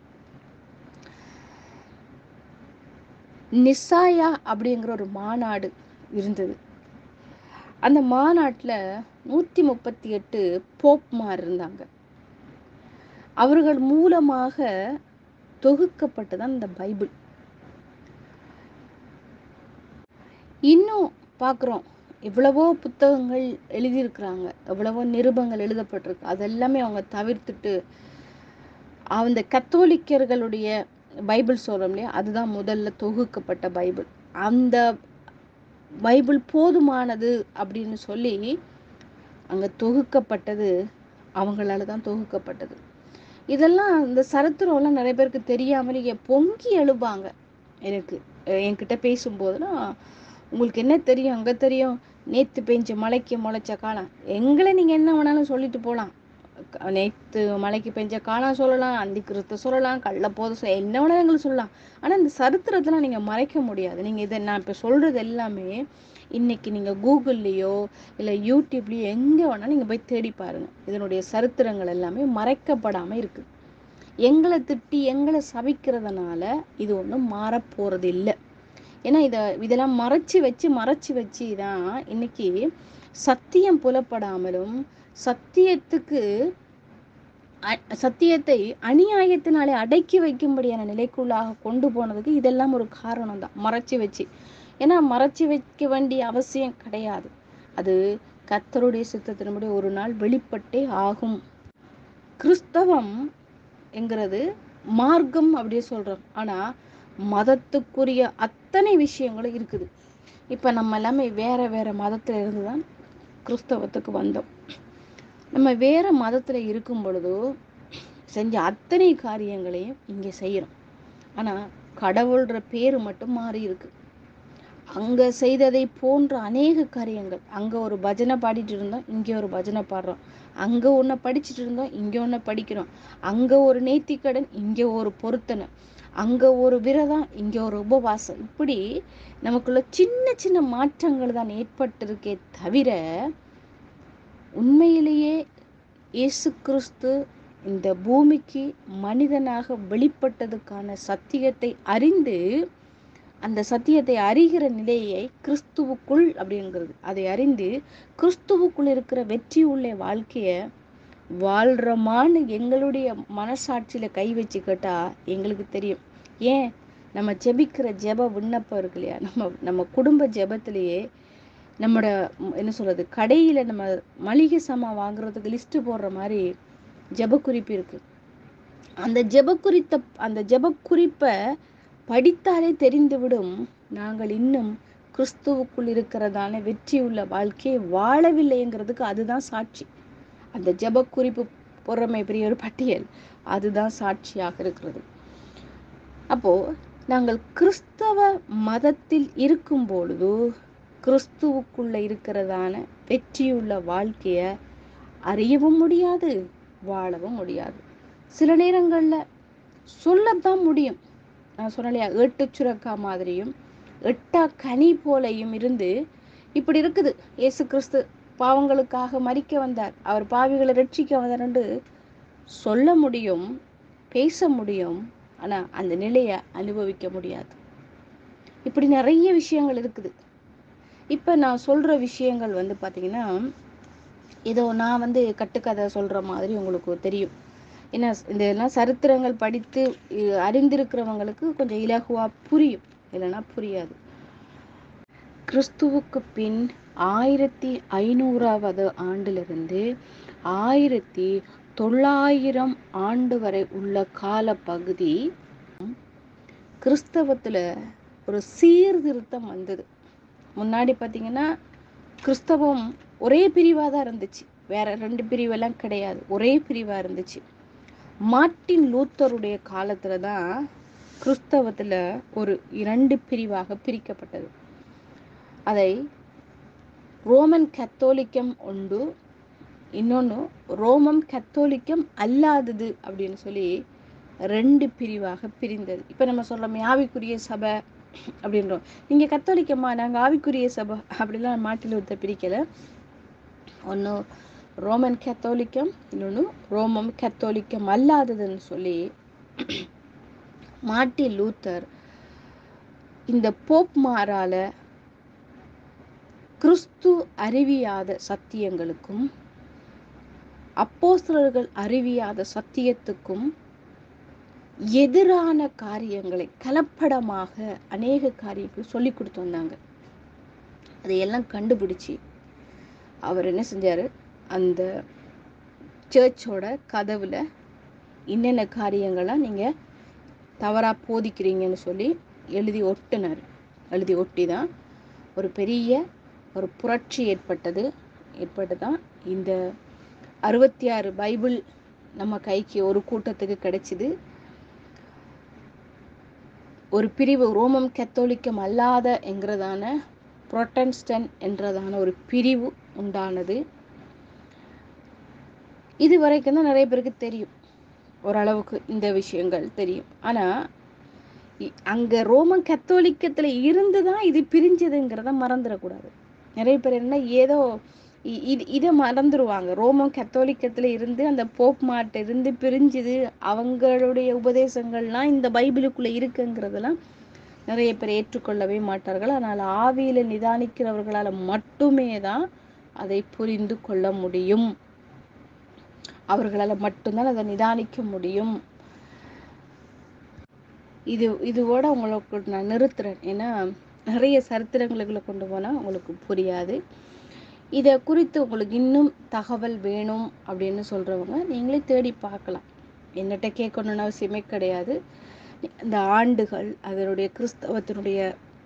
நிசாயா அப்படிங்கிற ஒரு மாநாடு இருந்தது அந்த மாநாட்டில் நூற்றி முப்பத்தி எட்டு போப்மார் இருந்தாங்க அவர்கள் மூலமாக தொகுக்கப்பட்டதான் இந்த பைபிள் இன்னும் பார்க்குறோம் எவ்வளவோ புத்தகங்கள் எழுதியிருக்கிறாங்க எவ்வளவோ நிருபங்கள் எழுதப்பட்டிருக்கு அதெல்லாமே அவங்க தவிர்த்துட்டு அந்த கத்தோலிக்கர்களுடைய பைபிள் சொல்கிறோம் இல்லையா அதுதான் முதல்ல தொகுக்கப்பட்ட பைபிள் அந்த பைபிள் போதுமானது அப்படின்னு சொல்லி அங்கே தொகுக்கப்பட்டது அவங்களால தான் தொகுக்கப்பட்டது இதெல்லாம் இந்த சரித்திரம்லாம் நிறைய பேருக்கு தெரியாமலேயே பொங்கி எழுப்பாங்க எனக்கு என்கிட்ட பேசும்போதுனா உங்களுக்கு என்ன தெரியும் அங்கே தெரியும் நேற்று பெஞ்ச மலைக்கு முளைச்ச காலம் எங்களை நீங்கள் என்ன வேணாலும் சொல்லிட்டு போகலாம் நேற்று மலைக்கு பெஞ்ச காலம் சொல்லலாம் அந்தி கிறிஸ்து சொல்லலாம் கள்ள போத என்ன வேணாலும் எங்களுக்கு சொல்லலாம் ஆனால் இந்த சரித்திரத்தெல்லாம் நீங்கள் மறைக்க முடியாது நீங்கள் இதை நான் இப்போ சொல்கிறது எல்லாமே இன்னைக்கு நீங்கள் கூகுள்லேயோ இல்லை யூடியூப்லேயோ எங்கே வேணாலும் நீங்கள் போய் தேடி பாருங்கள் இதனுடைய சரித்திரங்கள் எல்லாமே மறைக்கப்படாமல் இருக்குது எங்களை திட்டி எங்களை சபிக்கிறதுனால இது ஒன்றும் மாறப்போகிறது இல்லை ஏன்னா இதை இதெல்லாம் மறைச்சி வச்சு மறைச்சி வச்சு தான் இன்னைக்கு சத்தியம் புலப்படாமலும் சத்தியத்துக்கு சத்தியத்தை அநியாயத்தினாலே அடக்கி வைக்கும்படியான நிலைக்குள்ளாக கொண்டு போனதுக்கு இதெல்லாம் ஒரு காரணம் தான் மறைச்சி வச்சு ஏன்னா மறைச்சி வைக்க வேண்டிய அவசியம் கிடையாது அது கத்தருடைய சித்தத்தினுடைய ஒரு நாள் வெளிப்பட்டே ஆகும் கிறிஸ்தவம் என்கிறது மார்க்கம் அப்படியே சொல்றோம் ஆனா மதத்துக்குரிய அத்தனை விஷயங்களும் இருக்குது இப்ப நம்ம எல்லாமே வேற வேற மதத்துல இருந்து தான் கிறிஸ்தவத்துக்கு வந்தோம் நம்ம வேற மதத்துல இருக்கும் பொழுதோ செஞ்ச அத்தனை காரியங்களையும் இங்க செய்யறோம் ஆனா கடவுள்ற பேரு மட்டும் மாறி இருக்கு அங்க செய்ததை போன்ற அநேக காரியங்கள் அங்க ஒரு பஜனை பாடிட்டு இருந்தோம் இங்க ஒரு பஜனை பாடுறோம் அங்க ஒன்ன படிச்சுட்டு இருந்தோம் இங்க ஒன்ன படிக்கிறோம் அங்க ஒரு நேர்த்திக்கடன் இங்க ஒரு பொருத்தனை அங்க ஒரு விரதம் இங்க ஒரு உபவாசம் இப்படி நமக்குள்ள சின்ன சின்ன மாற்றங்கள் தான் ஏற்பட்டிருக்கே தவிர உண்மையிலேயே இயேசு கிறிஸ்து இந்த பூமிக்கு மனிதனாக வெளிப்பட்டதுக்கான சத்தியத்தை அறிந்து அந்த சத்தியத்தை அறிகிற நிலையை கிறிஸ்துவுக்குள் அப்படிங்கிறது அதை அறிந்து கிறிஸ்துவுக்குள் இருக்கிற வெற்றி உள்ள வாழ்க்கைய வாழ்றோமான்னு எங்களுடைய மனசாட்சியில கை வச்சு கேட்டா எங்களுக்கு தெரியும் ஏன் நம்ம ஜெபிக்கிற ஜெப விண்ணப்பம் இருக்கு இல்லையா நம்ம நம்ம குடும்ப ஜெபத்திலேயே நம்மளோட ம், என்ன சொல்றது கடையில நம்ம மளிகை சாமான் வாங்குறதுக்கு லிஸ்ட் போடுற மாதிரி ஜெப குறிப்பு இருக்கு அந்த ஜெப குறித்த அந்த ஜெப குறிப்பை படித்தாலே தெரிந்துவிடும் நாங்கள் இன்னும் கிறிஸ்துவுக்குள் இருக்கிறதான வெற்றியுள்ள வாழ்க்கையை வாழவில்லைங்கிறதுக்கு அதுதான் சாட்சி அந்த ஜெப குறிப்பு பொறுமை பெரிய ஒரு பட்டியல் அதுதான் சாட்சியாக இருக்கிறது அப்போ நாங்கள் கிறிஸ்தவ மதத்தில் இருக்கும் பொழுது கிறிஸ்துவுக்குள்ள இருக்கிறதான வெற்றியுள்ள வாழ்க்கைய அறியவும் முடியாது வாழவும் முடியாது சில நேரங்கள்ல சொல்லத்தான் முடியும் நான் சொன்னலையா ஏட்டு சுரக்கா மாதிரியும் எட்டா கனி போலையும் இருந்து இப்படி இருக்குது இயேசு கிறிஸ்து பாவங்களுக்காக மறிக்க வந்தார் அவர் பாவிகளை ரட்சிக்க வந்தார்ன்னு சொல்ல முடியும் பேச முடியும் ஆனா அந்த நிலையை அனுபவிக்க முடியாது இப்படி நிறைய விஷயங்கள் இருக்குது இப்ப நான் சொல்ற விஷயங்கள் வந்து பாத்தீங்கன்னா ஏதோ நான் வந்து கட்டுக்கதை சொல்ற மாதிரி உங்களுக்கு தெரியும் ஏன்னா இந்த எல்லாம் சரித்திரங்கள் படித்து இ- அறிந்திருக்கிறவங்களுக்கு கொஞ்சம் இலகுவா புரியும் இல்லைன்னா புரியாது கிறிஸ்துவுக்கு பின் ஆயிரத்தி ஐநூறாவது ஆண்டிலிருந்து ஆயிரத்தி தொள்ளாயிரம் ஆண்டு வரை உள்ள கால பகுதி கிறிஸ்தவத்துல ஒரு சீர்திருத்தம் வந்தது முன்னாடி பார்த்தீங்கன்னா கிறிஸ்தவம் ஒரே பிரிவாக தான் இருந்துச்சு வேற ரெண்டு பிரிவெல்லாம் கிடையாது ஒரே பிரிவாக இருந்துச்சு மார்ட்டின் லூத்தருடைய காலத்தில் தான் கிறிஸ்தவத்தில் ஒரு இரண்டு பிரிவாக பிரிக்கப்பட்டது அதை ரோமன் கத்தோலிக்கம் உண்டு இன்னொன்று ரோமம் கத்தோலிக்கம் அல்லாதது அப்படின்னு சொல்லி ரெண்டு பிரிவாக பிரிந்தது இப்போ நம்ம சொல்கிறோம் ஆவிக்குரிய சபை அப்படின்றோம் நீங்கள் கத்தோலிக்கம்மா நாங்கள் ஆவிக்குரிய சபை அப்படிலாம் மாட்டில் ஒருத்த பிரிக்கலை ஒன்று ரோமன் கத்தோலிக்கம் இன்னொன்று ரோமம் கத்தோலிக்கம் அல்லாததுன்னு சொல்லி மார்ட்டின் லூத்தர் இந்த போப் மாறால கிறிஸ்து அறிவியாத சத்தியங்களுக்கும் அப்போஸ்தலர்கள் அறிவியாத சத்தியத்துக்கும் எதிரான காரியங்களை கலப்படமாக அநேக காரியங்கள் சொல்லி கொடுத்து வந்தாங்க அதையெல்லாம் கண்டுபிடிச்சி அவர் என்ன செஞ்சாரு அந்த சர்ச்சோட கதவுல என்னென்ன காரியங்கள்லாம் நீங்க தவறா போதிக்கிறீங்கன்னு சொல்லி எழுதி ஒட்டினார் எழுதி ஒட்டி தான் ஒரு பெரிய ஒரு புரட்சி ஏற்பட்டது ஏற்பட்டு தான் இந்த அறுபத்தி ஆறு பைபிள் நம்ம கைக்கு ஒரு கூட்டத்துக்கு கிடைச்சிது ஒரு பிரிவு ரோமம் கத்தோலிக்கம் அல்லாத என்கிறதான புரொட்டன்ஸ்டன் என்றதான ஒரு பிரிவு உண்டானது இது வரைக்கும் தான் நிறைய பேருக்கு தெரியும் ஓரளவுக்கு இந்த விஷயங்கள் தெரியும் ஆனா இ- அங்க ரோமன் கத்தோலிக்கத்துல இருந்து தான் இது பிரிஞ்சதுங்கிறத மறந்துடக்கூடாது நிறைய பேர் என்ன ஏதோ இ- இது இதை மறந்துடுவாங்க ரோமன் கத்தோலிக்கத்துல இருந்து அந்த போப் மாட்ட இருந்து பிரிஞ்சுது அவங்களுடைய உபதேசங்கள்லாம் இந்த பைபிளுக்குள்ள இருக்குங்கிறதெல்லாம் நிறைய பேர் ஏற்றுக்கொள்ளவே மாட்டார்கள் ஆனால் ஆவியில நிதானிக்கிறவர்களால மட்டுமே தான் அதை புரிந்து கொள்ள முடியும் அவர்களால மட்டும்தான் அதை நிதானிக்க முடியும் இது இதுவோட உங்களுக்கு நான் நிறுத்துறேன் ஏன்னா நிறைய சரித்திரங்களுக்குள்ள கொண்டு போனா உங்களுக்கு புரியாது இதை குறித்து உங்களுக்கு இன்னும் தகவல் வேணும் அப்படின்னு சொல்றவங்க நீங்களே தேடி பார்க்கலாம் என்னட்ட கேட்கணும்னு அவசியமே கிடையாது இந்த ஆண்டுகள் அதனுடைய கிறிஸ்தவத்தினுடைய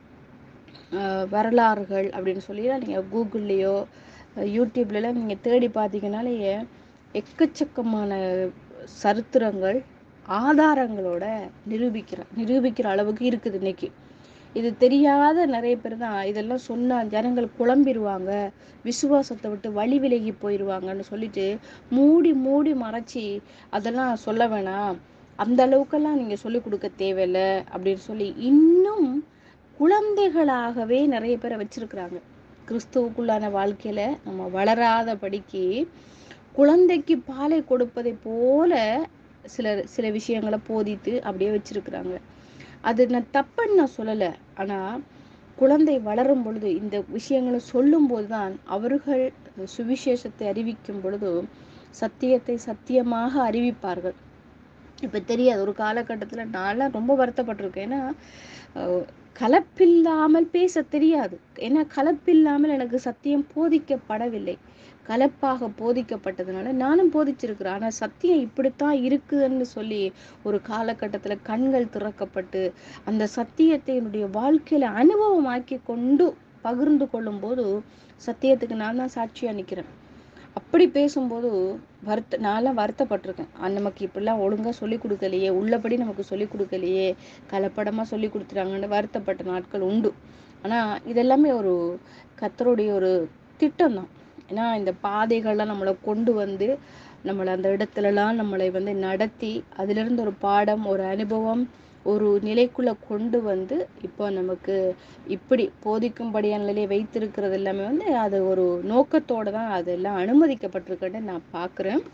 ஆஹ், வரலாறுகள் அப்படின்னு சொல்லி நீங்கள் கூகுள்லேயோ யூடியூப்லலாம் நீங்கள் தேடி பார்த்தீங்கனாலே எக்கச்சக்கமான சரித்திரங்கள் ஆதாரங்களோட நிரூபிக்கிற நிரூபிக்கிற அளவுக்கு இருக்குது இன்னைக்கு இது தெரியாத நிறைய பேர் தான் இதெல்லாம் சொன்னா ஜனங்கள் குழம்பிடுவாங்க விசுவாசத்தை விட்டு வழி விலகி போயிடுவாங்கன்னு சொல்லிட்டு மூடி மூடி மறைச்சி அதெல்லாம் சொல்ல வேணாம் அந்த அளவுக்கெல்லாம் நீங்க சொல்லிக் கொடுக்க தேவையில்ல அப்படின்னு சொல்லி இன்னும் குழந்தைகளாகவே நிறைய பேரை வச்சிருக்கிறாங்க கிறிஸ்துவுக்குள்ளான வாழ்க்கையில நம்ம வளராதபடிக்கு குழந்தைக்கு பாலை கொடுப்பதை போல சில சில விஷயங்களை போதித்து அப்படியே வச்சிருக்கிறாங்க அது நான் தப்புன்னு நான் சொல்லலை ஆனா குழந்தை வளரும் பொழுது இந்த விஷயங்களை சொல்லும் போதுதான் அவர்கள் சுவிசேஷத்தை அறிவிக்கும் பொழுது சத்தியத்தை சத்தியமாக அறிவிப்பார்கள் இப்ப தெரியாது ஒரு காலகட்டத்துல நான்லாம் ரொம்ப வருத்தப்பட்டிருக்கேன் ஏன்னா அஹ், கலப்பில்லாமல் பேச தெரியாது ஏன்னா கலப்பில்லாமல் எனக்கு சத்தியம் போதிக்கப்படவில்லை கலப்பாக போதிக்கப்பட்டதுனால நானும் போதிச்சிருக்கிறேன் ஆனா சத்தியம் இப்படித்தான் இருக்குதுன்னு சொல்லி ஒரு காலகட்டத்துல கண்கள் திறக்கப்பட்டு அந்த சத்தியத்தை என்னுடைய வாழ்க்கையில அனுபவமாக்கி கொண்டு பகிர்ந்து கொள்ளும் போது சத்தியத்துக்கு நான் தான் சாட்சியா நிக்கிறேன் அப்படி பேசும்போது வருத்த நான்லாம் வருத்தப்பட்டிருக்கேன் ஆ, நமக்கு இப்படிலாம் ஒழுங்கா சொல்லி கொடுக்கலையே உள்ளபடி நமக்கு சொல்லி கொடுக்கலையே கலப்படமா சொல்லி கொடுத்துட்டாங்கன்னு வருத்தப்பட்ட நாட்கள் உண்டு ஆனா இதெல்லாமே ஒரு கத்தருடைய ஒரு திட்டம் தான் ஏன்னா இந்த பாதைகள்லாம் நம்மளை கொண்டு வந்து நம்மளை அந்த இடத்துலலாம் நம்மளை வந்து நடத்தி அதிலிருந்து ஒரு பாடம் ஒரு அனுபவம் ஒரு நிலைக்குள்ள கொண்டு வந்து இப்போ நமக்கு இப்படி போதிக்கும்படியான நிலையை வைத்திருக்கிறது எல்லாமே வந்து அது ஒரு நோக்கத்தோட தான் அதெல்லாம் அனுமதிக்கப்பட்டிருக்குன்னு நான் பார்க்குறேன்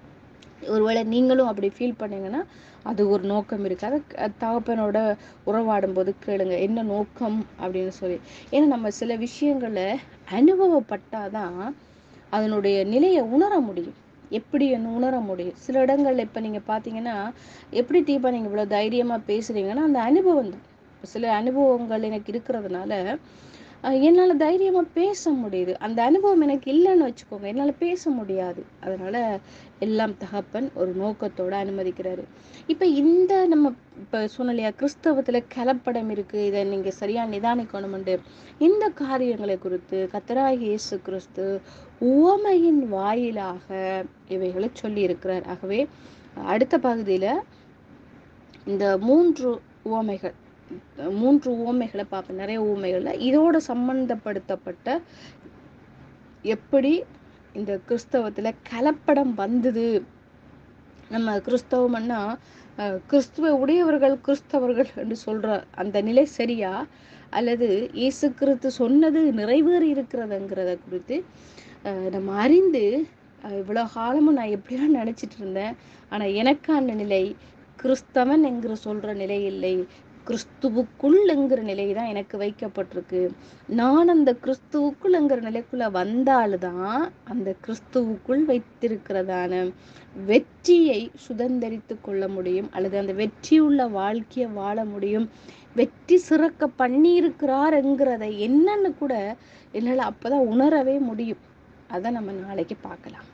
ஒருவேளை நீங்களும் அப்படி ஃபீல் பண்ணீங்கன்னா அது ஒரு நோக்கம் இருக்கு அதை க- தகப்பனோட உறவாடும் போது கேளுங்க என்ன நோக்கம் அப்படின்னு சொல்லி ஏன்னா நம்ம சில விஷயங்களை அனுபவப்பட்டாதான் அதனுடைய நிலையை உணர முடியும் எப்படி என்ன உணர முடியும் சில இடங்கள்ல இப்ப நீங்க பாத்தீங்கன்னா எப்படி தீபா நீங்க இவ்வளவு தைரியமா பேசுறீங்கன்னா அந்த அனுபவம் தான் சில அனுபவங்கள் எனக்கு இருக்கிறதுனால அஹ் என்னால தைரியமா பேச முடியுது அந்த அனுபவம் எனக்கு இல்லைன்னு வச்சுக்கோங்க என்னால பேச முடியாது அதனால எல்லாம் தகப்பன் ஒரு நோக்கத்தோட அனுமதிக்கிறாரு இப்ப இந்த நம்ம இப்ப சொன்னலையா கிறிஸ்தவத்துல கலப்படம் இருக்கு இதை நீங்க சரியா நிதானிக்கணும்ண்டு இந்த காரியங்களை குறித்து கத்தராகிய இயேசு கிறிஸ்து உவமையின் வாயிலாக இவைகளை சொல்லி இருக்கிறார் ஆகவே அடுத்த பகுதியில இந்த மூன்று உவமைகள் மூன்று உவமைகளை பார்ப்பேன் நிறைய உவமைகள்ல இதோட சம்பந்தப்படுத்தப்பட்ட எப்படி இந்த கிறிஸ்தவத்துல கலப்படம் வந்தது நம்ம கிறிஸ்தவம்னா அஹ், கிறிஸ்துவ உடையவர்கள் கிறிஸ்தவர்கள் என்று சொல்ற அந்த நிலை சரியா அல்லது இயேசு கிறிஸ்து சொன்னது நிறைவேறி இருக்கிறதுங்கிறத குறித்து அஹ், நம்ம அறிந்து அஹ், இவ்வளவு காலமும் நான் எப்படிலாம் நினைச்சிட்டு இருந்தேன் ஆனா எனக்கான நிலை கிறிஸ்தவன் என்கிற சொல்ற நிலை இல்லை கிறிஸ்துவுக்குள் என்கிற நிலை தான் எனக்கு வைக்கப்பட்டிருக்கு நான் அந்த கிறிஸ்துவுக்குள்ங்கிற நிலைக்குள்ள வந்தால்தான் அந்த கிறிஸ்துவுக்குள் வைத்திருக்கிறதான வெற்றியை சுதந்தரித்து கொள்ள முடியும் அல்லது அந்த வெற்றியுள்ள வாழ்க்கையை வாழ முடியும் வெற்றி சிறக்க பண்ணியிருக்கிறாருங்கிறத என்னன்னு கூட என்னால் அப்பதான் உணரவே முடியும் அதை நம்ம நாளைக்கு பார்க்கலாம்